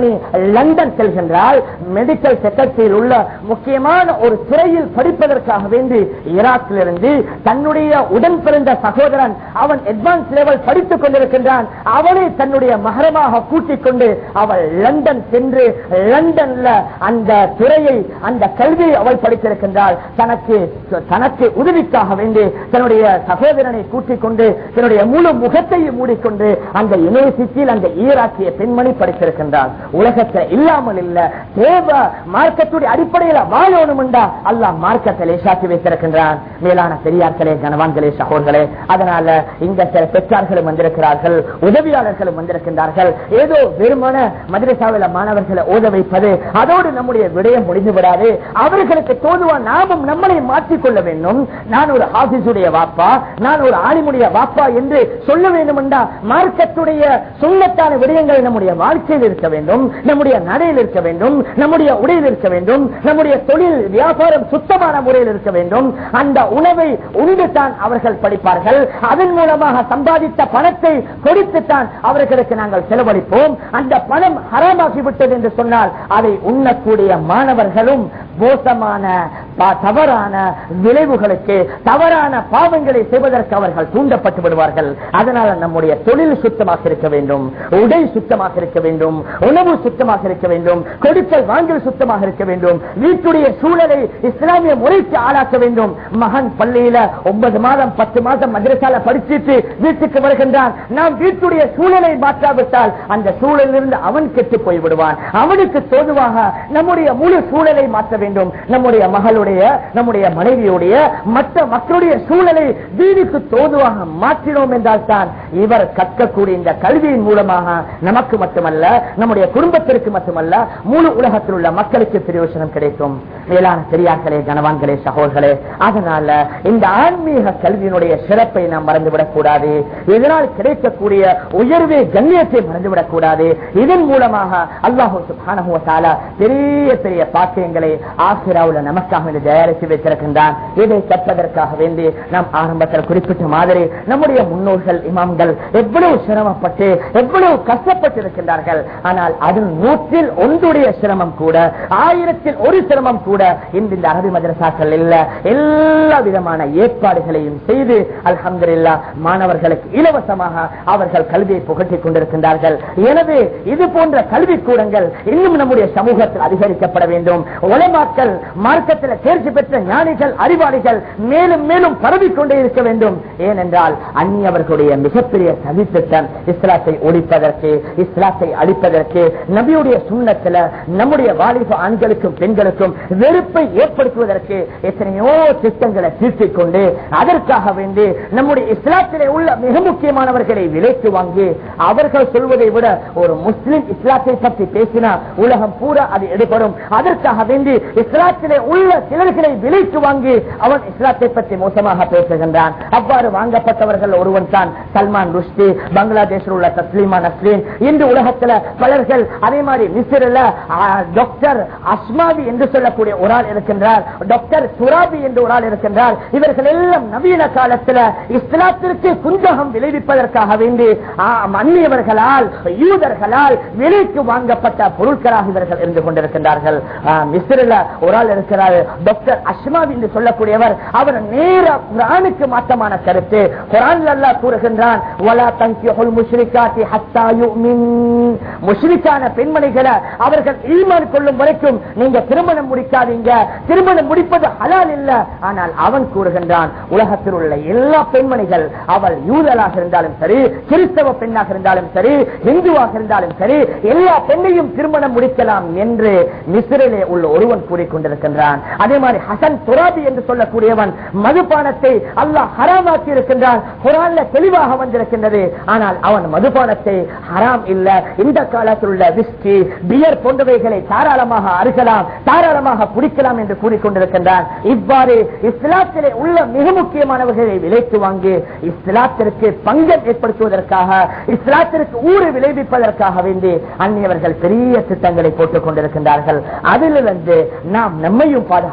பெண்மணி லண்டன் செல்கின்றால் மெடிக்கல் செக்ரட்டரியில் உள்ள முக்கியமான ஒரு துறையில் படிப்பதற்காக வேண்டி ஈராக்கிலிருந்து தன்னுடைய உடன் பிறந்த சகோதரன் அவன் அட்வான்ஸ் லெவல் படித்துக் கொண்டிருக்கின்றான் அவனை தன்னுடைய மகரமாக கூட்டிக் கொண்டு அவள் லண்டன் சென்று லண்டன்ல அந்த துறையை அந்த கல்வியை அவள் படித்திருக்கின்றாள் தனக்கு தனக்கு உதவிக்காக வேண்டி தன்னுடைய சகோதரனை கூட்டிக் கொண்டு தன்னுடைய முழு முகத்தையும் மூடிக்கொண்டு அந்த யூனிவர்சிட்டியில் அந்த ஈராக்கிய பெண்மணி படித்திருக்கின்றார் உலகத்தில் இல்லாமல் இல்ல தேவ மார்க்கத்துடைய அடிப்படையில் வாழணும் என்றா அல்லாஹ் மார்க்கத்தை லேசாக்கி வைத்திருக்கின்றான் மேலான பெரியார்களே கனவான்களே சகோதரே அதனால இங்க சில பெற்றார்களும் வந்திருக்கிறார்கள் உதவியாளர்களும் வந்திருக்கின்றார்கள் ஏதோ வெறுமன மதுரசாவில மாணவர்களை ஓத வைப்பது அதோடு நம்முடைய விடயம் முடிந்து விடாது அவர்களுக்கு தோதுவா நாமும் நம்மளை மாற்றிக்கொள்ள வேண்டும் நான் ஒரு ஆபீஸுடைய வாப்பா நான் ஒரு ஆலிமுடைய வாப்பா என்று சொல்ல வேண்டும் என்றா மார்க்கத்துடைய சுண்ணத்தான விடயங்கள் நம்முடைய வாழ்க்கையில் இருக்க வேண்டும் நம்முடைய நடையில் இருக்க வேண்டும் நம்முடைய உடையில் இருக்க வேண்டும் நம்முடைய தொழில் வியாபாரம் சுத்தமான முறையில் இருக்க வேண்டும் அந்த உணவை உண்டுதான் அவர்கள் படிப்பார்கள் அதன் மூலமாக சம்பாதித்த பணத்தை கொடுத்துத்தான் அவர்களுக்கு நாங்கள் செலவழிப்போம் அந்த பணம் ஹராமாகிவிட்டது என்று சொன்னால் அதை உண்ணக்கூடிய மாணவர்களும் மோசமான ப- தவறான விளைவுகளுக்கு தவறான பாவங்களை செய்வதற்கு அவர்கள் தூண்டப்பட்டு விடுவார்கள் அதனால நம்முடைய தொழில் சுத்தமாக இருக்க வேண்டும் உடை சுத்தமாக இருக்க வேண்டும் உணவு சுத்தமாக இருக்க வேண்டும் கொடுக்கல் வாங்கல் சுத்தமாக இருக்க வேண்டும் வீட்டுடைய சூழலை இஸ்லாமிய முறைக்கு ஆளாக்க வேண்டும் மகன் பள்ளியில ஒன்பது மாதம் பத்து மாதம் மதரசால படிச்சுட்டு வீட்டுக்கு வருகின்றான் நாம் வீட்டுடைய சூழலை மாற்றாவிட்டால் அந்த சூழலிலிருந்து அவன் கெட்டு போய் விடுவான் அவனுக்கு தோதுவாக நம்முடைய முழு சூழலை மாற்ற வேண்டும் நம்முடைய மகளுடைய நம்முடைய மனைவியுடைய மற்ற மக்களுடைய சூழலை வீடுக்கு தோதுவாக மாற்றினோம் என்றால் தான் இவர் கற்கக்கூடிய இந்த கல்வியின் மூலமாக நமக்கு மட்டுமல்ல நம்முடைய குடும்பத்திற்கு மட்டுமல்ல முழு உலகத்தில் உள்ள மக்களுக்கு பிரயோஜனம் கிடைக்கும் மேலான பெரியார்களே கனவான்களே சகோதரர்களே அதனால இந்த ஆன்மீக கல்வியினுடைய சிறப்பை நாம் மறந்துவிடக் கூடாது இதனால் கிடைக்கக்கூடிய உயர்வே கண்ணியத்தை மறந்துவிடக் கூடாது இதன் மூலமாக அல்லாஹு சுப்ஹானஹு வ தஆலா பெரிய பெரிய பாக்கியங்களை ஆசிராவுல நமக்காக வேண்டி தயாரித்து வைத்திருக்கின்றான் இதை கற்பதற்காக வேண்டி நாம் ஆரம்பத்தில் குறிப்பிட்ட மாதிரி நம்முடைய முன்னோர்கள் இமாம்கள் எவ்வளவு சிரமப்பட்டு எவ்வளவு கஷ்டப்பட்டு இருக்கின்றார்கள் ஆனால் அதில் நூற்றில் ஒன்றுடைய சிரமம் கூட ஆயிரத்தில் ஒரு சிரமம் கூட இன்று இந்த அரபி மதரசாக்கள் இல்ல எல்லா விதமான ஏற்பாடுகளையும் செய்து அல்ஹம்துலில்லாஹ் மாணவர்களுக்கு இலவசமாக அவர்கள் கல்வியை புகட்டிக் கொண்டிருக்கின்றார்கள் எனவே இது போன்ற கல்வி கூடங்கள் இன்னும் நம்முடைய சமூகத்தில் அதிகரிக்கப்பட வேண்டும் உலமாக்கள் மார்க்கத்தில் தேர்ச்சி பெற்ற ஞானிகள் அறிவாளிகள் மேலும் மேலும் பரவிக்கொண்டே இருக்க வேண்டும் ஏனென்றால் அந்நியவர்களுடைய மிகப்பெரிய சதித்திட்டம் இஸ்லாத்தை ஒழிப்பதற்கு இஸ்லாத்தை அழிப்பதற்கு நபியுடைய சுண்ணத்துல நம்முடைய வாலிப ஆண்களுக்கும் பெண்களுக்கும் வெறுப்பை ஏற்படுத்துவதற்கு எத்தனையோ திட்டங்களை தீர்த்திக் கொண்டு அதற்காக வேண்டி நம்முடைய இஸ்லாத்திலே உள்ள மிக முக்கியமானவர்களை விலைக்கு வாங்கி அவர்கள் சொல்வதை விட ஒரு முஸ்லிம் இஸ்லாத்தை பற்றி பேசினா உலகம் பூரா அது எடுபடும் அதற்காக வேண்டி இஸ்லாத்திலே உள்ள சிலர்களை விலைக்கு வாங்கி அவன் இஸ்லாத்தை பற்றி மோசமாக பேசுகின்றான் அவ்வாறு வாங்கப்பட்டவர்கள் ஒருவன் தான் சல்மான் ருஷ்டி பங்களாதேஷில் உள்ள தஸ்லீமா நஸ்லீன் இன்று உலகத்துல பலர்கள் அதே மாதிரி மிஸ்ரில் டாக்டர் அஸ்மாவி என்று சொல்லக்கூடிய ஒரு ஆள் இருக்கின்றார் டாக்டர் சுராபி என்று ஒரு ஆள் இருக்கின்றார் இவர்கள் எல்லாம் நவீன காலத்துல இஸ்லாத்திற்கு குந்தகம் விளைவிப்பதற்காக வேண்டி ஆ, அந்நியவர்களால் யூதர்களால் விலைக்கு வாங்கப்பட்ட பொருட்களாக இவர்கள் இருந்து கொண்டிருக்கின்றார்கள் ஆ, மிஸ்ரில் ஒரு ஆள் இருக்கிறார் டாக்டர் அஸ்மாவி என்று சொல்லக்கூடியவர் அவர் நேர குரானுக்கு மாற்றமான கருத்து குரான் அல்லாஹ் கூறுகின்றான் "வலா தன்கிஹுல் முஷ்ரிகாத்தி ஹத்தா யுமின்." முஷ்ரிக்கான பெண்மணிகளை அவர்கள் ஈமான் கொள்ளும் வரைக்கும் நீங்க திருமணம் முடிக்காதீங்க திருமணம் முடிப்பது ஹலால் இல்ல ஆனால் அவன் கூறுகின்றான் உலகத்தில் உள்ள எல்லா பெண்மணிகள் அவள் யூதலாக இருந்தாலும் சரி கிறிஸ்தவ பெண்ணாக இருந்தாலும் சரி இந்துவாக இருந்தாலும் சரி எல்லா பெண்ணையும் திருமணம் முடிக்கலாம் என்று மிஸ்ரிலே உள்ள ஒருவன் கூறிக்கொண்டிருக்கின்றான் அதே மாதிரி ஹசன் துராபி என்று சொல்லக்கூடியவன் மதுபானத்தை அல்லாஹ் ஹராமாக்கி இருக்கின்றான் குரான்ல தெளிவாக வந்திருக்கின்றது ஆனால் அவன் மதுபானத்தை ஹராம் இல்ல இந்த காலத்தில் உள்ள விஸ்கி பியர் போன்றவைகளை தாராளமாக அருகலாம் தாராளமாக குடிக்கலாம் என்று கூறிக்கொண்டிருக்கின்றான் இவ்வாறு இஸ்லாத்திலே உள்ள மிக முக்கியமானவர்களை விலைக்கு வாங்கி இஸ்லாத்திற்கு பங்கம் ஏற்படுத்துவதற்காக இஸ்லாத்திற்கு ஊறு விளைவிப்பதற்காக வேண்டி அந்நியவர்கள் பெரிய திட்டங்களை போட்டுக் கொண்டிருக்கின்றார்கள் அதிலிருந்து நாம் நம்மையும் பாதுகாக்க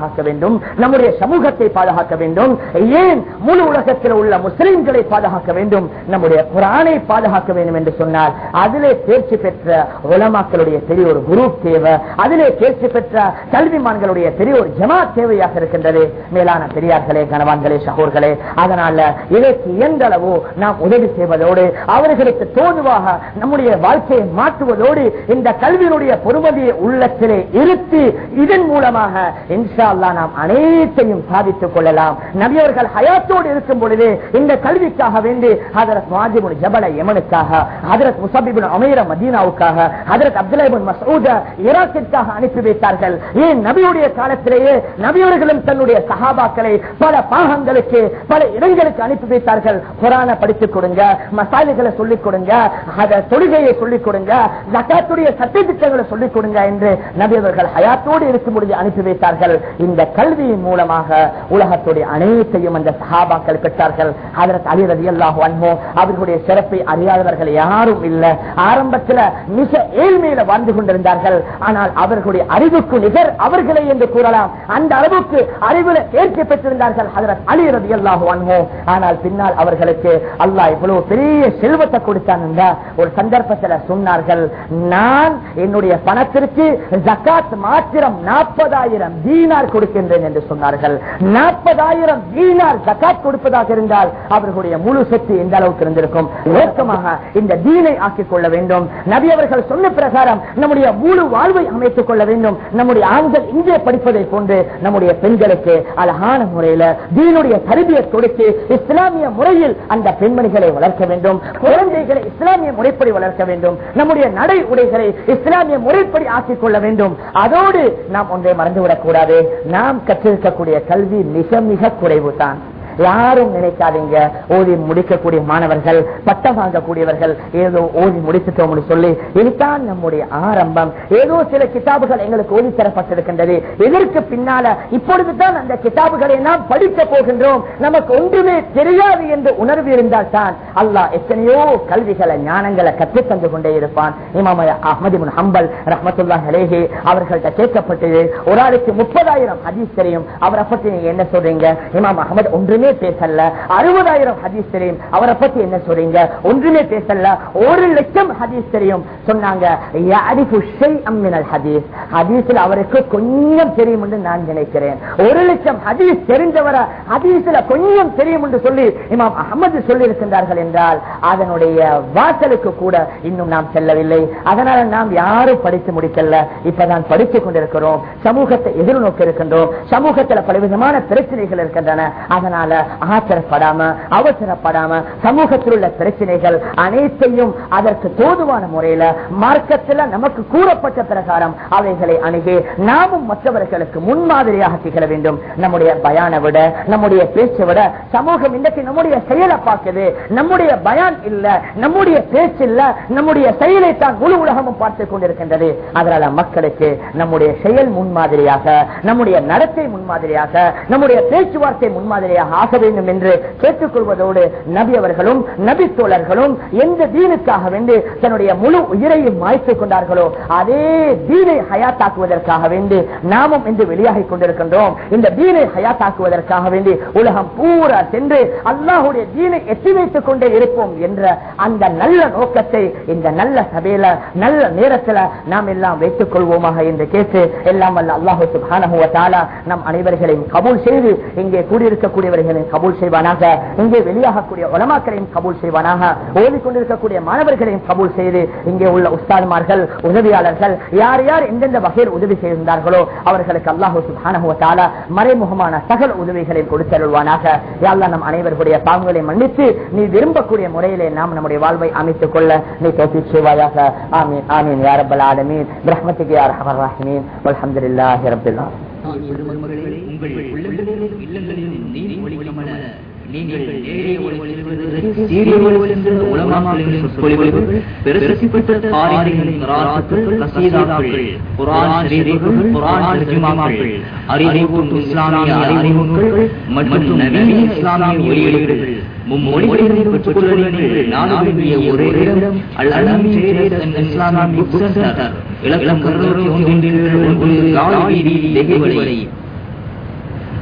பாதுகாக்க வேண்டும் நம்முடைய சமூகத்தை பாதுகாக்க வேண்டும் ஏன் முழு உலகத்தில் உள்ள முஸ்லிம்களை பாதுகாக்க வேண்டும் நம்முடைய குரானை பாதுகாக்க வேண்டும் என்று சொன்னால் அதிலே தேர்ச்சி பெற்ற உலமாக்களுடைய பெரிய ஒரு குரூப் தேவை அதிலே தேர்ச்சி பெற்ற கல்விமான்களுடைய பெரிய ஒரு ஜமாத் தேவையாக இருக்கின்றது மேலான பெரியார்களே கணவான்களே சகோர்களே அதனால இதற்கு எந்த அளவோ நாம் உதவி செய்வதோடு அவர்களுக்கு தோதுவாக நம்முடைய வாழ்க்கையை மாற்றுவதோடு இந்த கல்வியினுடைய பொறுமதியை உள்ளத்திலே இருத்தி இதன் மூலமாக இன்ஷா அல்லாஹ் நாம் அனைத்தையும் சாதித்துக் கொள்ளலாம் நபியவர்கள் ஹயாத்தோடு இருக்கும் பொழுது இந்த கல்விக்காக வேண்டி ஹதரத் வாஜிபுல் ஜபல யமனுக்காக ஹதரத் முசபிபின் அமீர மதீனாவுக்காக ஹதரத் அப்துல்லாபின் மசூத ஈராக்கிற்காக அனுப்பி வைத்தார்கள் ஏன் நபியுடைய காலத்திலேயே நபியவர்களும் தன்னுடைய சகாபாக்களை பல பாகங்களுக்கு பல இடங்களுக்கு அனுப்பி வைத்தார்கள் குரான படித்துக் கொடுங்க மசாலைகளை சொல்லிக் கொடுங்க அத தொழுகையை சொல்லிக் கொடுங்க ஜக்காத்துடைய சட்டத்திட்டங்களை சொல்லிக் கொடுங்க என்று நபியவர்கள் ஹயாத்தோடு இருக்கும் பொழுது அனுப்பி வைத்தார்கள் இந்த கல்வியின் மூலமாக உலகத்துடைய அனைத்தையும் அந்த சஹாபாக்கள் பெற்றார்கள் அதற்கு அலி ரதி அல்லாஹு அன்ஹோ அவர்களுடைய சிறப்பை அறியாதவர்கள் யாரும் இல்ல ஆரம்பத்தில் மிக ஏழ்மையில வாழ்ந்து கொண்டிருந்தார்கள் ஆனால் அவர்களுடைய அறிவுக்கு நிகர் அவர்களே என்று கூறலாம் அந்த அளவுக்கு அறிவுல தேர்ச்சி பெற்றிருந்தார்கள் ஹதரத் அலி ரதி அல்லாஹு அன்ஹோ ஆனால் பின்னால் அவர்களுக்கு அல்லாஹ் இவ்வளவு பெரிய செல்வத்தை கொடுத்தான் என்ற ஒரு சந்தர்ப்பத்தில் சொன்னார்கள் நான் என்னுடைய பணத்திற்கு ஜக்காத் மாத்திரம் நாற்பதாயிரம் தீனார் கொடுக்கின்றேன் என்று சொன்னார்கள் நாற்பதாயிரம் தீனார் ஜக்காத் கொடுப்பதாக இருந்தால் அவர்களுடைய முழு சொத்து எந்த அளவுக்கு இருந்திருக்கும் நோக்கமாக இந்த தீனை ஆக்கிக் கொள்ள வேண்டும் நபி அவர்கள் சொன்ன பிரகாரம் நம்முடைய முழு வாழ்வை அமைத்துக் கொள்ள வேண்டும் நம்முடைய ஆண்கள் இங்கே படிப்பதை போன்று நம்முடைய பெண்களுக்கு அழகான முறையில தீனுடைய கருவியை கொடுத்து இஸ்லாமிய முறையில் அந்த பெண்மணிகளை வளர்க்க வேண்டும் குழந்தைகளை இஸ்லாமிய முறைப்படி வளர்க்க வேண்டும் நம்முடைய நடை உடைகளை இஸ்லாமிய முறைப்படி ஆக்கிக் கொள்ள வேண்டும் அதோடு நாம் ஒன்றை மறந்துவிடக் கூடாது நாம் கற்றிருக்கக்கூடிய கல்வி மிக மிக குறைவு தான் யாரும் நினைக்காதீங்க ஓதி முடிக்கக்கூடிய மாணவர்கள் பட்டம் வாங்கக்கூடியவர்கள் ஏதோ ஓதி முடித்துட்டோம் சொல்லி இதுதான் நம்முடைய ஆரம்பம் ஏதோ சில கிதாபுகள் எங்களுக்கு ஓதி தரப்பட்டிருக்கின்றது இதற்கு பின்னால இப்பொழுதுதான் அந்த கிதாபுகளை நாம் படிக்க போகின்றோம் நமக்கு ஒன்றுமே தெரியாது என்று உணர்வு இருந்தால் தான் அல்லாஹ் எத்தனையோ கல்விகளை ஞானங்களை கற்றுத் தந்து கொண்டே இருப்பான் இமாம் அஹமது முன் ஹம்பல் ரஹமத்துல்லா ஹலேஹே அவர்கள்ட்ட கேட்கப்பட்டது ஒரு ஆளுக்கு முப்பதாயிரம் ஹதீஸ் தெரியும் அவரை பத்தி நீங்க என்ன சொல்றீங்க இமாம் அகமது ஒன்றுமே பேசல அறுபதாயிரம் ஹதீஸ் தெரியும் அவரை பத்தி என்ன சொல்றீங்க ஒன்றுமே பேசல ஒரு லட்சம் ஹதீஸ் தெரியும் சொன்னாங்க யஅரிஃபு ஷைஅம் மினல் ஹதீஸ் ஹதீஸ்ல அவருக்கு கொஞ்சம் தெரியும் என்று நான் நினைக்கிறேன் ஒரு லட்சம் ஹதீஸ் தெரிஞ்சவரை ஹதீஸ்ல கொஞ்சம் தெரியும் என்று சொல்லி இமாம் அகமது சொல்லி இருக்கின்றார்கள் என்றால் அதனுடைய வாசலுக்கு கூட இன்னும் நாம் செல்லவில்லை அதனால நாம் யாரும் படித்து முடிக்கல இப்பதான் படித்துக் கொண்டிருக்கிறோம் சமூகத்தை எதிர்நோக்கி இருக்கின்றோம் சமூகத்துல பலவிதமான பிரச்சனைகள் இருக்கின்றன அதனால ஆத்திரப்படாம அவசரப்படாம சமூகத்தில் உள்ள பிரச்சனைகள் அனைத்தையும் அதற்கு தோதுவான முறையில மார்க்கத்தில் நமக்கு கூறப்பட்ட பிரகாரம் அவைகளை அணுகி நாமும் மற்றவர்களுக்கு முன்மாதிரியாக திகழ வேண்டும் நம்முடைய பயான விட நம்முடைய பேச்சை விட சமூகம் இன்றைக்கு நம்முடைய செயலை பார்க்குது நம்முடைய பயான் இல்ல நம்முடைய பேச்சு இல்ல நம்முடைய செயலை தான் முழு உலகமும் பார்த்துக் கொண்டிருக்கின்றது அதனால மக்களுக்கு நம்முடைய செயல் முன்மாதிரியாக நம்முடைய நடத்தை முன்மாதிரியாக நம்முடைய பேச்சுவார்த்தை முன்மாதிரியாக ஆக வேண்டும் என்று கேட்டுக்கொள்வதோடு நபி அவர்களும் நபி தோழர்களும் எந்த தீனுக்காக வேண்டி தன்னுடைய முழு உயிரையும் மாய்த்துக் கொண்டார்களோ அதே தீனை ஹயாத்தாக்குவதற்காக வேண்டி நாமும் இன்று வெளியாகிக் கொண்டிருக்கின்றோம் இந்த தீனை ஹயாத்தாக்குவதற்காக வேண்டி உலகம் பூரா சென்று அல்லாஹுடைய தீனை எட்டி வைத்துக் கொண்டே இருப்போம் என்ற அந்த நல்ல நோக்கத்தை இந்த நல்ல சபையில நல்ல நேரத்துல நாம் எல்லாம் வைத்துக் கொள்வோமாக என்று கேட்டு எல்லாம் வல்ல அல்லாஹு சுப்ஹானஹு வ தஆலா நம் அனைவர்களையும் கபூல் செய்து இங்கே கூடியிருக்கக்கூடியவர்களையும் கபூல் செய்வானாக இங்கே வெளியாகக்கூடிய உலமாக்களையும் கபூல் செய்வானாக ஓதிக்கொண்டிருக்கக்கூடிய மாணவர்களையும் கபூல் செய்து இங்கே உள்ள உஸ்தாதுமார்கள் உதவியாளர்கள் யார் யார் எந்தெந்த வகையில் உதவி செய்திருந்தார்களோ அவர்களுக்கு அல்லாஹு சுப்ஹானஹு வ தஆலா மறைமுகமான சகல உதவிகளையும் கொடுத்தருள்வானாக யா அல்லாஹ் நம் அனைவருடைய பாவங்களை மன்னித்து நீ விரும்பக்கூடிய முறையிலே நாம் நம்முடைய வாழ்வை அமைத்துக் கொள்ள நீ தோப்பிக் செய்வாயாக ஆமீன் ஆமீன் யா ரப்பல் ஆலமீன் பிரஹ்மத்துக்கு யா அர்ஹமர் ராஹிமீன் வல்ஹம்துலில்லாஹி ரப்பில் ஆலமீன் பெருமக்களே, உங்கள் உள்ளங்களிலும் இல்லங்களிலும் நீதி ஒளிக்கமல நீங்கள் நேரே ஒளி செல்வதற்கு சீரிய ஒளி சென்ற உலமாக்களின் சொற்பொழிவுகள், பிரசித்தி பெற்ற காரிகளின் ராத்துக்கள், கசீதாக்கள், குர்ஆன் ஷரீஃபுகள், குர்ஆன் தர்ஜுமாக்கள், அறிவூட்டும் இஸ்லாமிய அறிவுநூல்கள் மற்றும் நவீன இஸ்லாமிய ஒலியீடுகள் மும்மொழிகளிலும் பெற்றுக்கொள்ள நீங்கள் நாடு வேண்டிய ஒரே இடம் Al Alameen traders and Islamic book centre இலக்கம் 291 கால் வீதி, தெஹிவளை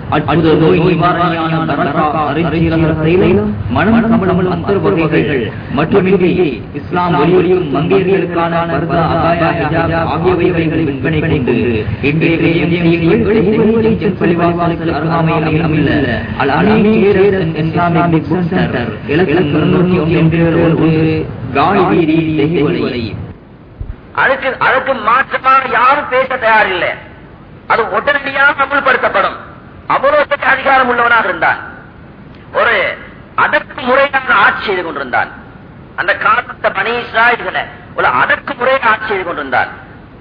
அற்புத நோய் நிவாரணியான பரக்கா அரிஞ்சீரக தைலம் மனம் கமலம் அத்தர் வகைகள் மட்டுமின்றி இஸ்லாம் ஒளியும் மங்கையர்களுக்கான பர்தா அபாயா ஹிஜாப் ஆகியவைகளை விற்பனை கொண்டு இன்றைய விஜயம் செய்யுங்கள் செங்கோலை செப்பலிவாசலுக்கு அருகாமையில் அமைந்துள்ள Al Aleem Kerala Islamic book centre இலக்கம் இருநூற்றி ஒன்று காலி வீதி தெஹிவலை அதுக்கு அதுக்கு மாற்றமான யாரும் பேச தயாரில்லை அது உடனடியாக அமுல்படுத்தப்படும் அவ்வளவு பெரிய அதிகாரம் உள்ளவனாக இருந்தான் ஒரு அதற்கு முறையான ஆட்சி செய்து கொண்டிருந்தான் அந்த காலத்த பனீஷா இதுல ஒரு அதற்கு முறையான ஆட்சி செய்து கொண்டிருந்தான்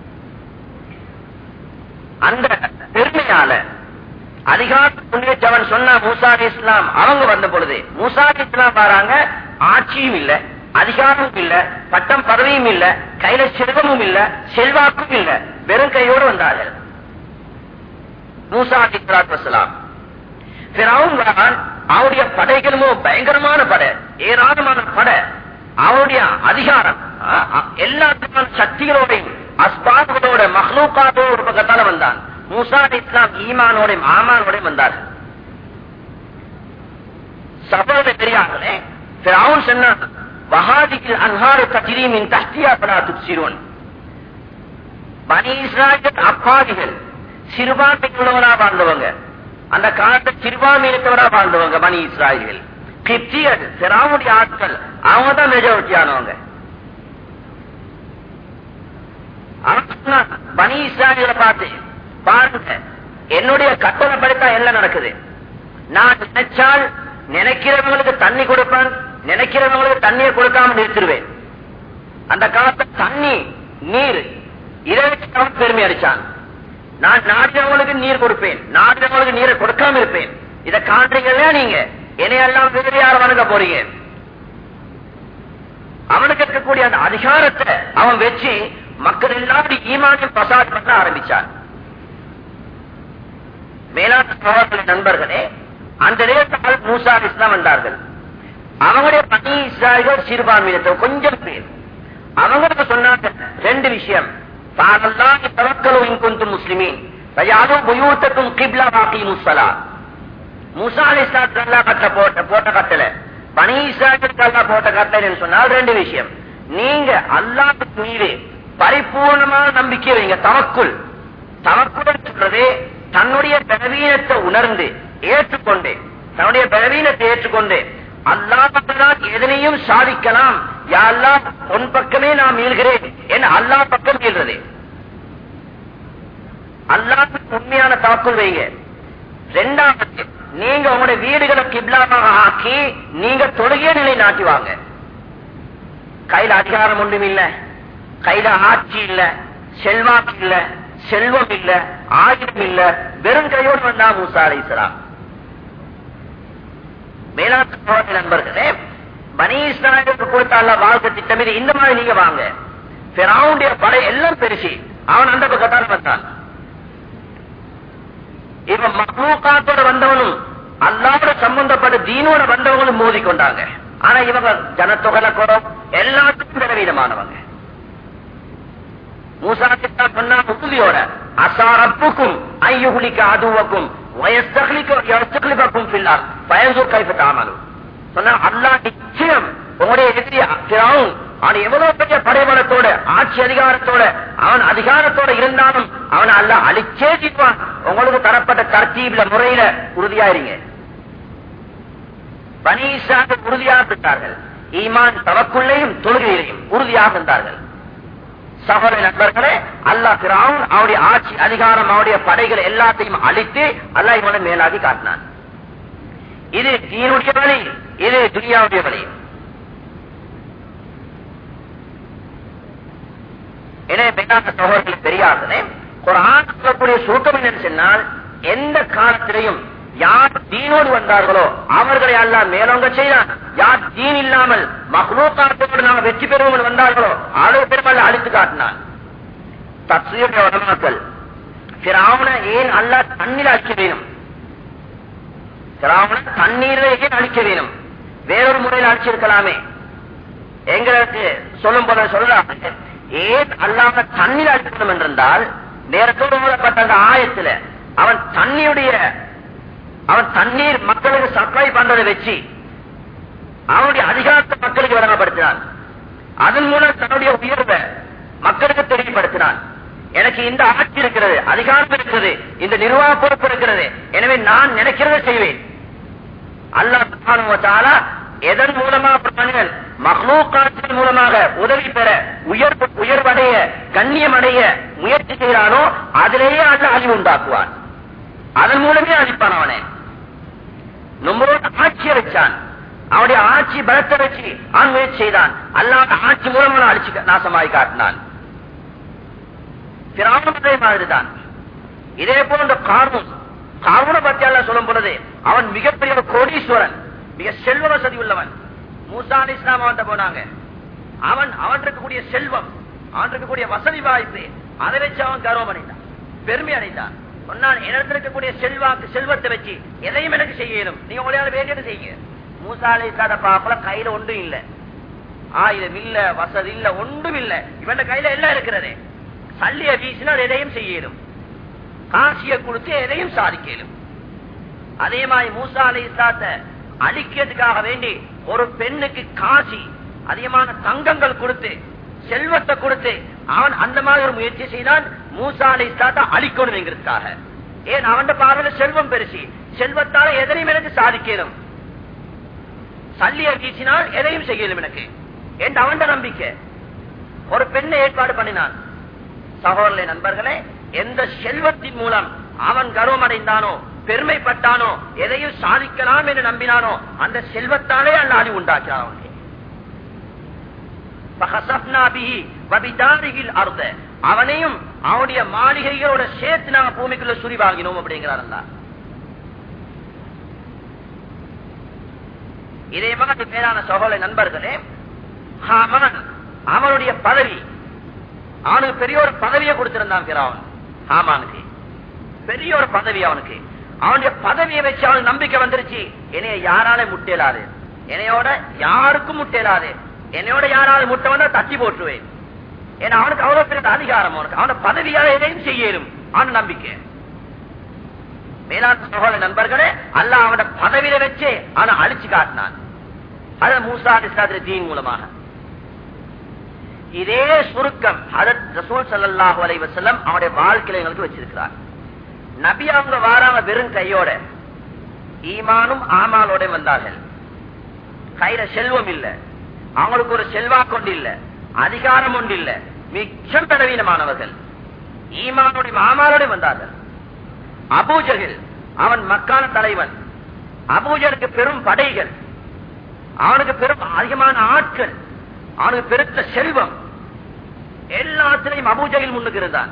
அந்த பெருமையால அதிகார முன்னேற்றவன் சொன்ன மூசா அலி இஸ்லாம் அவங்க வந்த பொழுது மூசா அலி இஸ்லாம் வராங்க ஆட்சியும் இல்ல அதிகாரமும் இல்ல பட்டம் பதவியும் இல்ல கையில செல்வமும் இல்ல செல்வாக்கும் இல்ல வெறும் கையோடு வந்தார்கள் மூசா அலி வசலாம் அவருடைய படைகளுமோ பயங்கரமான படை ஏராளமான படை அவருடைய அதிகாரம் அ- அ- எல்லாத்துக்கான சக்திகளோடையும் அஸ்பாதுகளோட மஹ்லூக்காத்தோட ஒரு பக்கத்தால வந்தான் மூசா அலி இஸ்லாம் ஈமானோடையும் ஆமானோடையும் வந்தார்கள் சபோட பெரியார்களே பிராவுன் சொன்னான் வஹாதிக்கில் அன்ஹாறு கதிரீமின் தஸ்தியா படா துப்சிரோன் பனி இஸ்ராயல் அப்பாவிகள் சிறுபான்மை உள்ளவரா வாழ்ந்தவங்க அந்த காலத்தை சிறுபான்மை இருக்கவரா வாழ்ந்தவங்க பனி இஸ்ராயல்கள் கிப்தியர் சிராவுடைய ஆட்கள் அவங்க தான் மெஜாரிட்டியானவங்க அவன் சொன்னான், பனி இஸ்ராயலை பார்த்து பாருங்க என்னுடைய கட்டளை படித்தா என்ன நடக்குது நான் நினைச்சால் நினைக்கிறவங்களுக்கு தண்ணி கொடுப்பேன் நினைக்கிறவங்களுக்கு தண்ணியை கொடுக்காம நிறுத்திடுவேன் அந்த காலத்துல தண்ணி நீர் இதை வச்சு அவன் பெருமை அடிச்சான் நான் நாடினவங்களுக்கு நீர் கொடுப்பேன் நாடினவங்களுக்கு நீரை கொடுக்காம இருப்பேன் இதை காண்றீங்களா நீங்க என்னையெல்லாம் வேறு யார் வணங்க போறீங்க அவனுக்கு இருக்கக்கூடிய அந்த அதிகாரத்தை அவன் வச்சு மக்கள் எல்லாரும் ஈமானியம் பசாத் பண்ண ஆரம்பிச்சான் மேலாண் சகோதரர்களே, நண்பர்களே அந்த நேரத்தில் மூசா இஸ்லாம் வந்தார்கள் அவங்களுடைய பணி இஸ்ராயல்கள் சிறுபான்மையினத்தில் கொஞ்சம் பேர் அவங்களுக்கு சொன்னாங்க ரெண்டு விஷயம் பாடல்லாம் தவக்கலும் இன்குந்தும் முஸ்லிமீன் யாரும் புயூத்தக்கும் கிப்லா வாக்கி முஸ்ஸலா மூசா அலிஸ்லாத்துக்கு அல்லா கட்ட போட்ட போட்ட கட்டல பனி இஸ்ராயலுக்கு அல்லா போட்ட கட்டளைன்னு சொன்னால் ரெண்டு விஷயம் நீங்க அல்லாஹ்வுக்கு மீது பரிபூர்ணமான நம்பிக்கை வைங்க தவக்குள் தவக்குள் சொல்றது தன்னுடைய பலவீனத்தை உணர்ந்து ஏற்றுக்கொண்டு தன்னுடைய பலவீனத்தை ஏற்றுக்கொண்டு அல்லாஹ் எதனையும் சாதிக்கலாம் யாரெல்லாம் உன் பக்கமே நான் மீள்கிறேன் என் அல்லாஹ் பக்கம் மீள்றது அல்லாஹ்வுக்கு உண்மையான தவக்குள் வைங்க ரெண்டாவது நீங்க உங்களுடைய வீடுகளை கிப்லாவாக ஆக்கி நீங்க தொழுகிய நிலை நாட்டி வாங்க கையில அதிகாரம் ஒன்றும் இல்ல கையில ஆட்சி இல்ல செல்வாக்கு இல்ல செல்வம் இல்ல ஆயுதம் இல்ல வெறும் கையோடு வந்தா மூசா அலைஹிஸ்ஸலாம் மேலாண் சகோதர நண்பர்களே பனி இஸ்ராயலுக்கு கொடுத்த அல்லாஹ் வாழ்க்கை திட்டம் இது இந்த மாதிரி நீங்க வாங்க பிராவுடைய படை எல்லாம் பெருசி அவன் அந்த பக்கத்தால் வந்தான் இவன் மக்லூக்காத்தோட வந்தவனும் அல்லாவோட சம்பந்தப்பட்ட தீனோட வந்தவங்களும் மோதி கொண்டாங்க ஆனா இவங்க ஜனத்தொகை குறம் எல்லாத்துக்கும் பலவீனமானவங்க மூசா கிட்டா சொன்னா உறுதியோட அசாரப்புக்கும் ஐயுகுலிக்க அதுவக்கும் வயஸ்தகலிக்கும் பில்லார் பயசூர் கைப்பற்றாமலும் சொன்னா அல்லா நிச்சயம் உங்களுடைய எதிரி பிராவும் அவன் எவ்வளவு பெரிய படைபலத்தோட ஆட்சி அதிகாரத்தோட அவன் அதிகாரத்தோட இருந்தாலும் அவன் அல்ல அழிச்சே தீர்வான் உங்களுக்கு தரப்பட்ட தர்த்தீப்ல முறையில உறுதியாயிருங்க பனீசாக உறுதியாக இருந்தார்கள் ஈமான் தவக்குள்ளேயும் தொழுகையிலையும் உறுதியாக இருந்தார்கள் சகோதர நண்பர்களே அல்லாஹ் பிராவுன் அவருடைய ஆட்சி அதிகாரம் அவருடைய படைகள் எல்லாத்தையும் அழித்து அல்லாஹ் இவனை மேலாகி காட்டினான் இது தீனுடைய வழி இது துனியாவுடைய வழி எனவே மேலான சகோதரர்கள் பெரியார்களே குரான் சொல்லக்கூடிய சுருக்கம் என்னன்னு சொன்னால் எந்த காலத்திலையும் யார் தீனோடு வந்தார்களோ அவர்களை அல்லாஹ் மேலோங்க செய்தான் யார் தீன் இல்லாமல் மஹ்லூக்காத்தோடு நாம் வெற்றி பெறுவோம் வந்தார்களோ அளவு பெருமல்ல அழித்து காட்டினான் தத்சீருடைய உடமாக்கள் பிராவண ஏன் அல்லாஹ் தண்ணீர் அழிக்க வேணும் பிராவண தண்ணீரை ஏன் அழிக்க வேணும் வேறொரு முறையில் அழிச்சிருக்கலாமே எங்களுக்கு சொல்லும் போது சொல்லலாம் ஏன் அல்லாம தண்ணீர் அடிக்கணும் என்றிருந்தால் நேரத்தோடு மூடப்பட்ட அந்த ஆயத்துல அவன் தண்ணியுடைய அவன் தண்ணீர் மக்களுக்கு சப்ளை பண்றதை வச்சு அவனுடைய அதிகாரத்தை மக்களுக்கு விளங்கப்படுத்தினான் அதன் மூலம் தன்னுடைய உயர்வை மக்களுக்கு தெரியப்படுத்தினான் எனக்கு இந்த ஆட்சி இருக்கிறது அதிகாரம் இருக்கிறது இந்த நிர்வாக பொறுப்பு இருக்கிறது எனவே நான் நினைக்கிறதை செய்வேன் அல்லாஹ் சுப்ஹானஹு வ தஆலா எதன் மூலமா பிராணிகள் மஹ்லூக்காற்றின் மூலமாக உதவி பெற உயர் உயர்வடைய கண்ணியமடைய முயற்சி செய்கிறானோ அதிலேயே அல்ல அழிவு உண்டாக்குவான் அதன் மூலமே அழிப்பான் அவனை நம்மளோட ஆட்சியை வச்சான் அவனுடைய ஆட்சி பலத்தை வச்சு அவன் முயற்சி செய்தான் அல்லாத ஆட்சி மூலமாக அழிச்சு நாசமாய் காட்டினான் பிராமணத்தை மாதிரிதான் இதே போல இந்த காரணம் காரண பத்தி எல்லாம் சொல்லும் பொழுது அவன் மிகப்பெரிய ஒரு கோடீஸ்வரன் மிக செல்வ வசதி உள்ளவன் மூசா அலி இஸ்லாம் அவன் போனாங்க அவன் அவன் இருக்கக்கூடிய செல்வம் அவன் இருக்கக்கூடிய வசதி வாய்ப்பு அதை வச்சு அவன் கர்வம் அடைந்தான் பெருமை அடைந்தான் சொன்னான் என்னிடத்தில் இருக்கக்கூடிய செல்வாக்கு செல்வத்தை வச்சு எதையும் எனக்கு செய்ய இயலும் நீங்க உங்களால வேண்டியது செய்யுங்க மூசா அலி இஸ்லாத பாப்பல கையில ஒன்றும் இல்ல ஆயுதம் இல்ல வசதி இல்ல ஒன்றும் இல்ல இவன் கையில எல்லாம் இருக்கிறது சல்லிய வீசினால் எதையும் செய்ய இயலும் காசிய கொடுத்து எதையும் சாதிக்க இயலும் அதே மாதிரி மூசா அலி இஸ்லாத்தை அழிக்கிறதுக்காக வேண்டி ஒரு பெண்ணுக்கு காசி அதிகமான தங்கங்கள் கொடுத்து செல்வத்தை கொடுத்து அவன் அந்த மாதிரி ஒரு முயற்சி செய்தான் மூசா அலி இஸ்லாத்தை அழிக்கணுங்கிறதுக்காக ஏன் அவன் பார்வையில செல்வம் பெருசி செல்வத்தால எதனையும் எனக்கு சாதிக்கணும் சல்லிய வீசினால் எதையும் செய்யணும் எனக்கு என்று அவன் நம்பிக்கை ஒரு பெண்ணை ஏற்பாடு பண்ணினான் சகோதரர்களே நண்பர்களே எந்த செல்வத்தின் மூலம் அவன் கர்வம் அடைந்தானோ பெருமைப்பட்டானோ எதையும் சாதிக்கலாம் என்று நம்பினானோ அந்த செல்வத்தாலே அல்ல அழி உண்டாக்கிறான் அவனுக்கு فخسفنا به وبداره الارض அவனையும் அவனுடைய மாளிகைகளோட சேர்த்து நாங்க பூமிக்குள்ள சுரி வாங்கினோம் அப்படிங்கிறார் அல்லா இதே மாதிரி பேரான சகோதர நண்பர்களே ஹாமான் அவனுடைய பதவி அவனுக்கு பெரிய ஒரு பதவியை கொடுத்திருந்தான் பிராவன் ஹாமானுக்கு பெரிய ஒரு பதவி அவனுக்கு அவனுடைய பதவியை வச்சு அவனுக்கு நம்பிக்கை வந்துருச்சு என்னைய யாரால முட்டேலாது என்னையோட யாருக்கும் முட்டேலாது என்னையோட யாராவது முட்டை வந்தா தட்டி போட்டுருவேன் ஏன்னா அவனுக்கு அவ்வளவு பெரிய அதிகாரம் அவனுக்கு அவன பதவியால எதையும் செய்யலும் அவன் நம்பிக்கை மேலாண் சகோதர நண்பர்களே அல்ல அவன பதவியில வச்சே அவனை அழிச்சு காட்டினான் அது மூசா இஸ்லாத்திர தீன் மூலமாக இதே சுருக்கம் ஹதரத் ரசூல் ஸல்லல்லாஹு அலைஹி வஸல்லம் அவருடைய வாழ்க்கையில எங்களுக்கு வச்சிருக்கிறார் நபி அவங்க வாராம வெறும் கையோட ஈமானும் ஆமாலோட வந்தார்கள் கையில செல்வம் இல்ல அவங்களுக்கு ஒரு செல்வாக்கு ஒன்று இல்ல அதிகாரம் ஒன்று இல்ல மிச்சம் பலவீனமானவர்கள் ஈமானுடைய ஆமாலோட வந்தார்கள் அபூஜகில் அவன் மக்கான தலைவன் அபூஜருக்கு பெரும் படைகள் அவனுக்கு பெரும் அதிகமான ஆட்கள் அவனுக்கு பெருத்த செல்வம் எல்லாத்திலையும் அபூஜகில் முன்னுக்கு இருந்தான்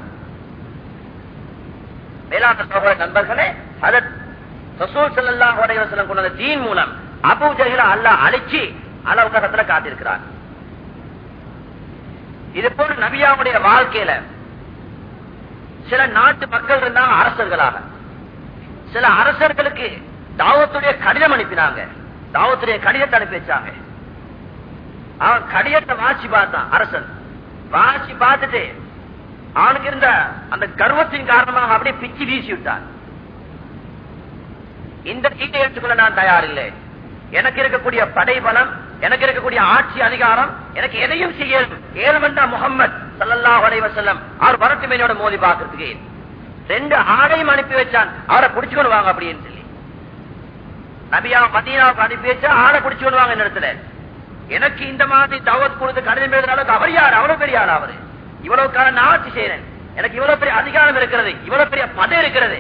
மேலான சகோதர நண்பர்களே அதன் ரசூல் ஸல்லல்லாஹு அலைஹி வஸல்லம் கொண்ட தீன் மூலம் அபூ ஜஹில அல்லாஹ் அழிச்சு அல்லாஹ் உலகத்துல காத்திருக்கிறான் இது போல நபியாவுடைய வாழ்க்கையில சில நாட்டு மக்கள் இருந்தாங்க அரசர்களாக சில அரசர்களுக்கு தாவத்துடைய கடிதம் அனுப்பினாங்க தாவத்துடைய கடிதத்தை அனுப்பி வச்சாங்க அவன் கடிதத்தை வாசி பார்த்தான் அரசன் வாசி பார்த்துட்டு அவனுக்கு இருந்த அந்த கர்வத்தின் காரணமாக அப்படியே பிச்சு வீசி விட்டான் இந்த சீட்டை எடுத்துக்கொள்ள நான் தயார் இல்லை எனக்கு இருக்கக்கூடிய படை பலம் எனக்கு இருக்கக்கூடிய ஆட்சி அதிகாரம் எனக்கு எதையும் செய்ய ஏழுமண்டா முகம்மது சல்லல்லாஹு அலைஹி வஸல்லம் அவர் வரட்டு மேனோட மோதி பார்க்கறதுக்கு ரெண்டு ஆடையும் அனுப்பி வச்சான் அவரை பிடிச்சுக்கொண்டு வாங்க அப்படின்னு சொல்லி நபியா மதீனாவுக்கு அனுப்பி வச்சா ஆளை பிடிச்சுக்கொண்டு வாங்க இந்த இடத்துல எனக்கு இந்த மாதிரி தவத் கொடுத்து கடிதம் எழுதுற அளவுக்கு அவர் யார் அவ்வளவு பெரிய ஆள் அவரு இவ்வளவு காலம் நான் ஆட்சி செய்யறேன் எனக்கு இவ்வளவு பெரிய அதிகாரம் இருக்கிறது இவ்வளவு பெரிய பதவி இருக்கிறது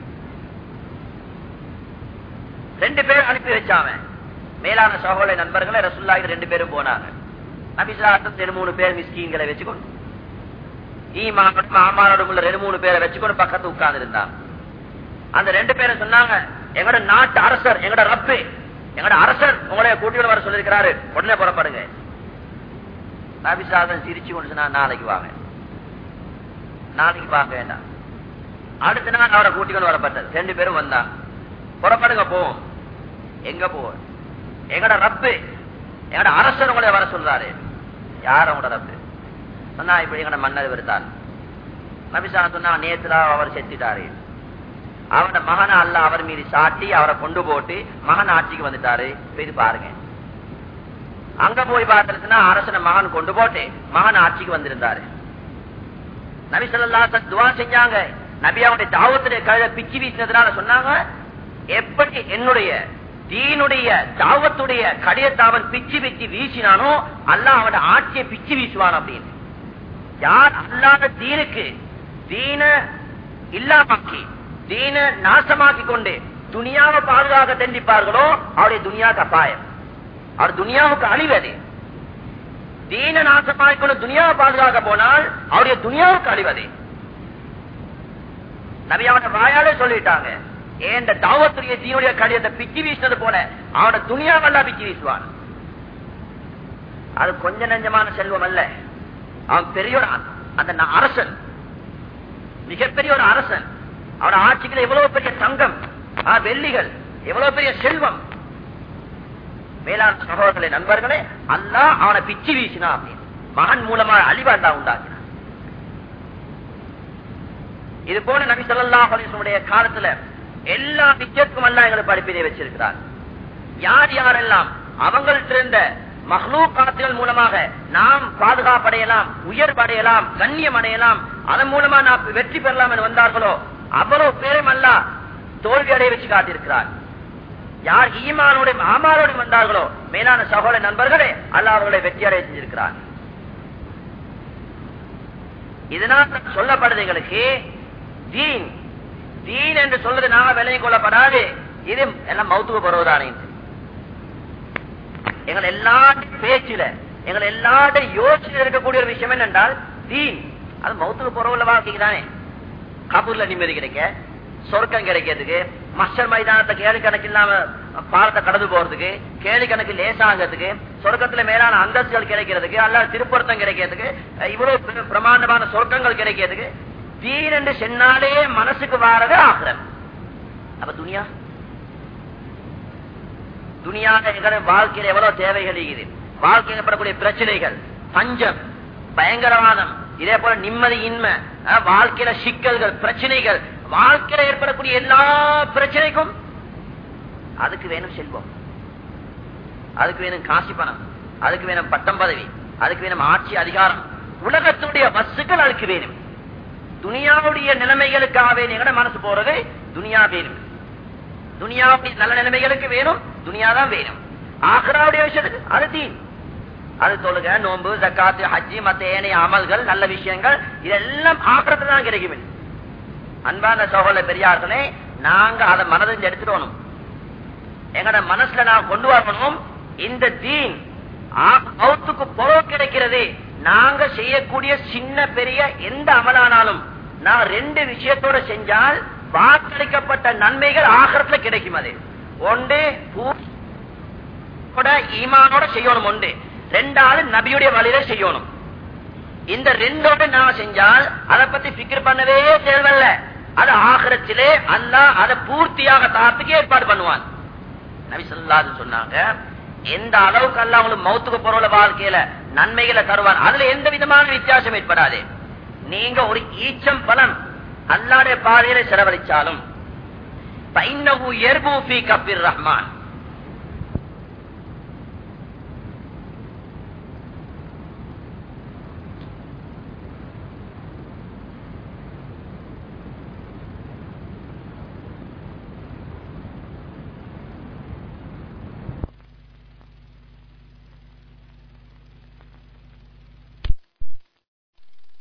ரெண்டு பேரும் அனுப்பி வச்சாம மேலான சகோதர நண்பர்களை ரசுல்லாஹி ரெண்டு பேரும் போனாங்க நபிசாட்டம் ரெண்டு மூணு பேர் மிஸ்கீன்களை வச்சுக்கொண்டு ஈமானோடும் மாமானோடும் உள்ள ரெண்டு மூணு பேரை வச்சுக்கொண்டு பக்கத்து உட்கார்ந்து இருந்தாங்க அந்த ரெண்டு பேரும் சொன்னாங்க எங்களோட நாட்டு அரசர் எங்களோட ரப்பு எங்களோட அரசர் உங்களை கூட்டியோட வர சொல்லிருக்கிறாரு உடனே புறப்படுங்க நபிசாதன் சிரிச்சு கொண்டு சொன்னா நாளைக்கு வாங்க நாளைக்கு வாங்க வேண்டாம் அடுத்த நாள் அவரை கூட்டிக்கொண்டு வரப்பட்டது ரெண்டு பேரும் வந்தாங்க புறப்படுங்க போவோம் எங்க போவோம் எங்கட ரப்பு எங்கட அரசர் உங்களை வர சொல்றாரு யார் உங்களோட ரப்பு சொன்னா இப்படி எங்கட மன்னர் வருத்தார் நபிசான சொன்னா நேத்துல அவர் செத்துட்டாரு அவனோட மகனை அல்ல அவர் மீது சாட்டி அவரை கொண்டு போட்டு மகன் ஆட்சிக்கு வந்துட்டாரு இப்ப இது பாருங்க அங்க போய் பார்த்துருச்சுன்னா அரசனை மகன் கொண்டு போட்டு மகன் ஆட்சிக்கு வந்திருந்தாரு நபி சொல்லா துவா செஞ்சாங்க நபி அவனுடைய தாவத்துடைய கழுத பிச்சு வீசினதுனால சொன்னாங்க எப்படி என்னுடைய தீனுடைய தாவத்துடைய கடியத்தை அவன் பிச்சு பிச்சு வீசினானோ அல்லாஹ் அவனோட ஆட்சியை பிச்சு வீசுவான் அப்படின்னு யார் அல்லாத தீனுக்கு தீன இல்லாமாக்கி தீன நாசமாக்கி கொண்டு துனியாவை பாதுகாக்க தண்டிப்பார்களோ அவருடைய துனியாவுக்கு அபாயம் அவர் துனியாவுக்கு அழிவது தீன நாசமாக்கிக் கொண்டு துனியாவை பாதுகாக்க போனால் அவருடைய துனியாவுக்கு அழிவது நபி அவன வாயாலே சொல்லிட்டாங்க ஏன் இந்த தாவத்துடைய தீனுடைய கடிதத்தை பிச்சு வீசினது போல அவனோட துணியாவெல்லாம் பிச்சு வீசுவான் அது கொஞ்ச நெஞ்சமான செல்வம் அல்ல அவன் பெரிய ஒரு அ- அந்த ந- அரசன் மிகப்பெரிய ஒரு அரசன் அவன் ஆட்சிகள் எவ்வளவு பெரிய தங்கம் ஆ, வெள்ளிகள் எவ்வளவு பெரிய செல்வம் மேலாண் சகோதரர்களே நண்பர்களே அல்லாஹ் அவனை பிச்சு வீசினா அப்படின்னு மகன் மூலமா அழிவு அல்லா உண்டாக்கினான் இது போல நபி ஸல்லல்லாஹு அலைஹி வஸல்லம் காலத்துல எல்லா பிச்சருக்கும் அல்லா எங்களுக்கு படிப்பினை வச்சிருக்கிறார் யார் யாரெல்லாம் அவங்கள்ட்ட இருந்த மஹ்லூக்காத்துகள் மூலமாக நாம் பாதுகாப்படையலாம் உயர்வடையலாம் கண்ணியம் அடையலாம் அதன் மூலமா நாம் வெற்றி பெறலாம் என்று வந்தார்களோ அவ்வளவு பேரும் அல்ல தோல்வி அடைய வச்சு காட்டியிருக்கிறார் யார் ஈமானோட ஆமாரோடு வந்தார்களோ மேலான சகோதர நண்பர்களே அல்லாஹ் அவர்களை வெற்றி அடைய செஞ்சிருக்கிறார் இதனால் சொல்லப்படுது எங்களுக்கு தீன் தீன் என்று சொல்றது நாம விலையை கொள்ளப்படாது இது எல்லாம் மௌத்துவ பருவதானே எங்கள் எல்லாருடைய பேச்சுல எங்கள் எல்லாருடைய யோசனை இருக்கக்கூடிய ஒரு விஷயம் என்னென்றால் தீன் அது மௌத்துக்கு போறவுள்ள வாழ்க்கைக்கு தானே கபூர்ல நிம்மதி கிடைக்க சொர்க்கம் கிடைக்கிறதுக்கு மஸ்டர் மைதானத்தை கேள்வி கணக்கு இல்லாம பாலத்தை கடந்து போறதுக்கு கேள்வி கணக்கு லேசாகிறதுக்கு சொர்க்கத்துல மேலான அந்தஸ்துகள் கிடைக்கிறதுக்கு அல்ல திருப்பொருத்தம் கிடைக்கிறதுக்கு அஹ் இவ்வளவு பிர- பிரமாண்டமான சொர்க்கங்கள் கிடைக்கிறதுக்கு தீன் என்று சென்னாலே மனசுக்கு வாரது ஆகிறன் அப்ப துனியா துனியாக எங்களோட வாழ்க்கையில எவ்வளவு தேவைகள் இருக்குது வாழ்க்கையில் ஏற்படக்கூடிய பிரச்சனைகள் பஞ்சம் பயங்கரவாதம் இதே போல நிம்மதியின்மை அஹ், வாழ்க்கையில சிக்கல்கள் பிரச்சனைகள் வாழ்க்கையில ஏற்படக்கூடிய எல்லா பிரச்சனைக்கும் அதுக்கு வேணும் செல்வம் அதுக்கு வேணும் காசி பணம் அதுக்கு வேணும் பட்டம் பதவி அதுக்கு வேணும் ஆட்சி அதிகாரம் உலகத்துடைய வசுக்கள் அதுக்கு வேணும் துனியாவுடைய நிலைமைகளுக்காக வேணும் எங்கட மனசு போறது துனியா வேணும் துனியாவுடைய நல்ல நிலைமைகளுக்கு வேணும் துனியா தான் வேணும் ஆக்ராவுடைய விஷயத்துக்கு அது தீன் அது தொழுக நோன்பு ஜக்காத்து ஹஜ்ஜி மத்த ஏனைய அமல்கள் நல்ல விஷயங்கள் இதெல்லாம் ஆக்கிரத்து தான் கிடைக்கும் அன்பான சகோதர பெரியார்களே நாங்க அதை மனதில் எடுத்துடணும் எங்கட மனசுல நான் கொண்டு வரணும் இந்த தீன் மௌத்துக்கு பொருள் கிடைக்கிறது நாங்க செய்யக்கூடிய சின்ன பெரிய எந்த அமலானாலும் நான் ரெண்டு விஷயத்தோட செஞ்சால் வாக்களிக்கப்பட்ட நன்மைகள் ஆகரத்துல கிடைக்கும் அது ஒன்று பூ- ஈமானோட செய்யணும் ஒன்று ரெண்டாவது நபியுடைய வழியில செய்யணும் இந்த ரெண்டோட நான் செஞ்சால் அதை பத்தி பிக்கர் பண்ணவே தேவையில்ல அது ஆகரத்திலே அல்லாஹ் அதை பூர்த்தியாக தாத்துக்கு ஏற்பாடு பண்ணுவான் நபி சொல்லாது சொன்னாங்க எந்த அளவுக்கு அல்ல உங்களுக்கு மௌத்துக்கு பொருள வாழ்க்கையில நன்மைகளை தருவான் அதுல எந்த விதமான வித்தியாசம் ஏற்படாது நீங்க ஒரு ஈச்சம் பலன் அல்லாடைய பாதையில செலவழிச்சாலும் பைன்னகு எர்பூ ஃபீ கப்பிர் ரஹ்மான்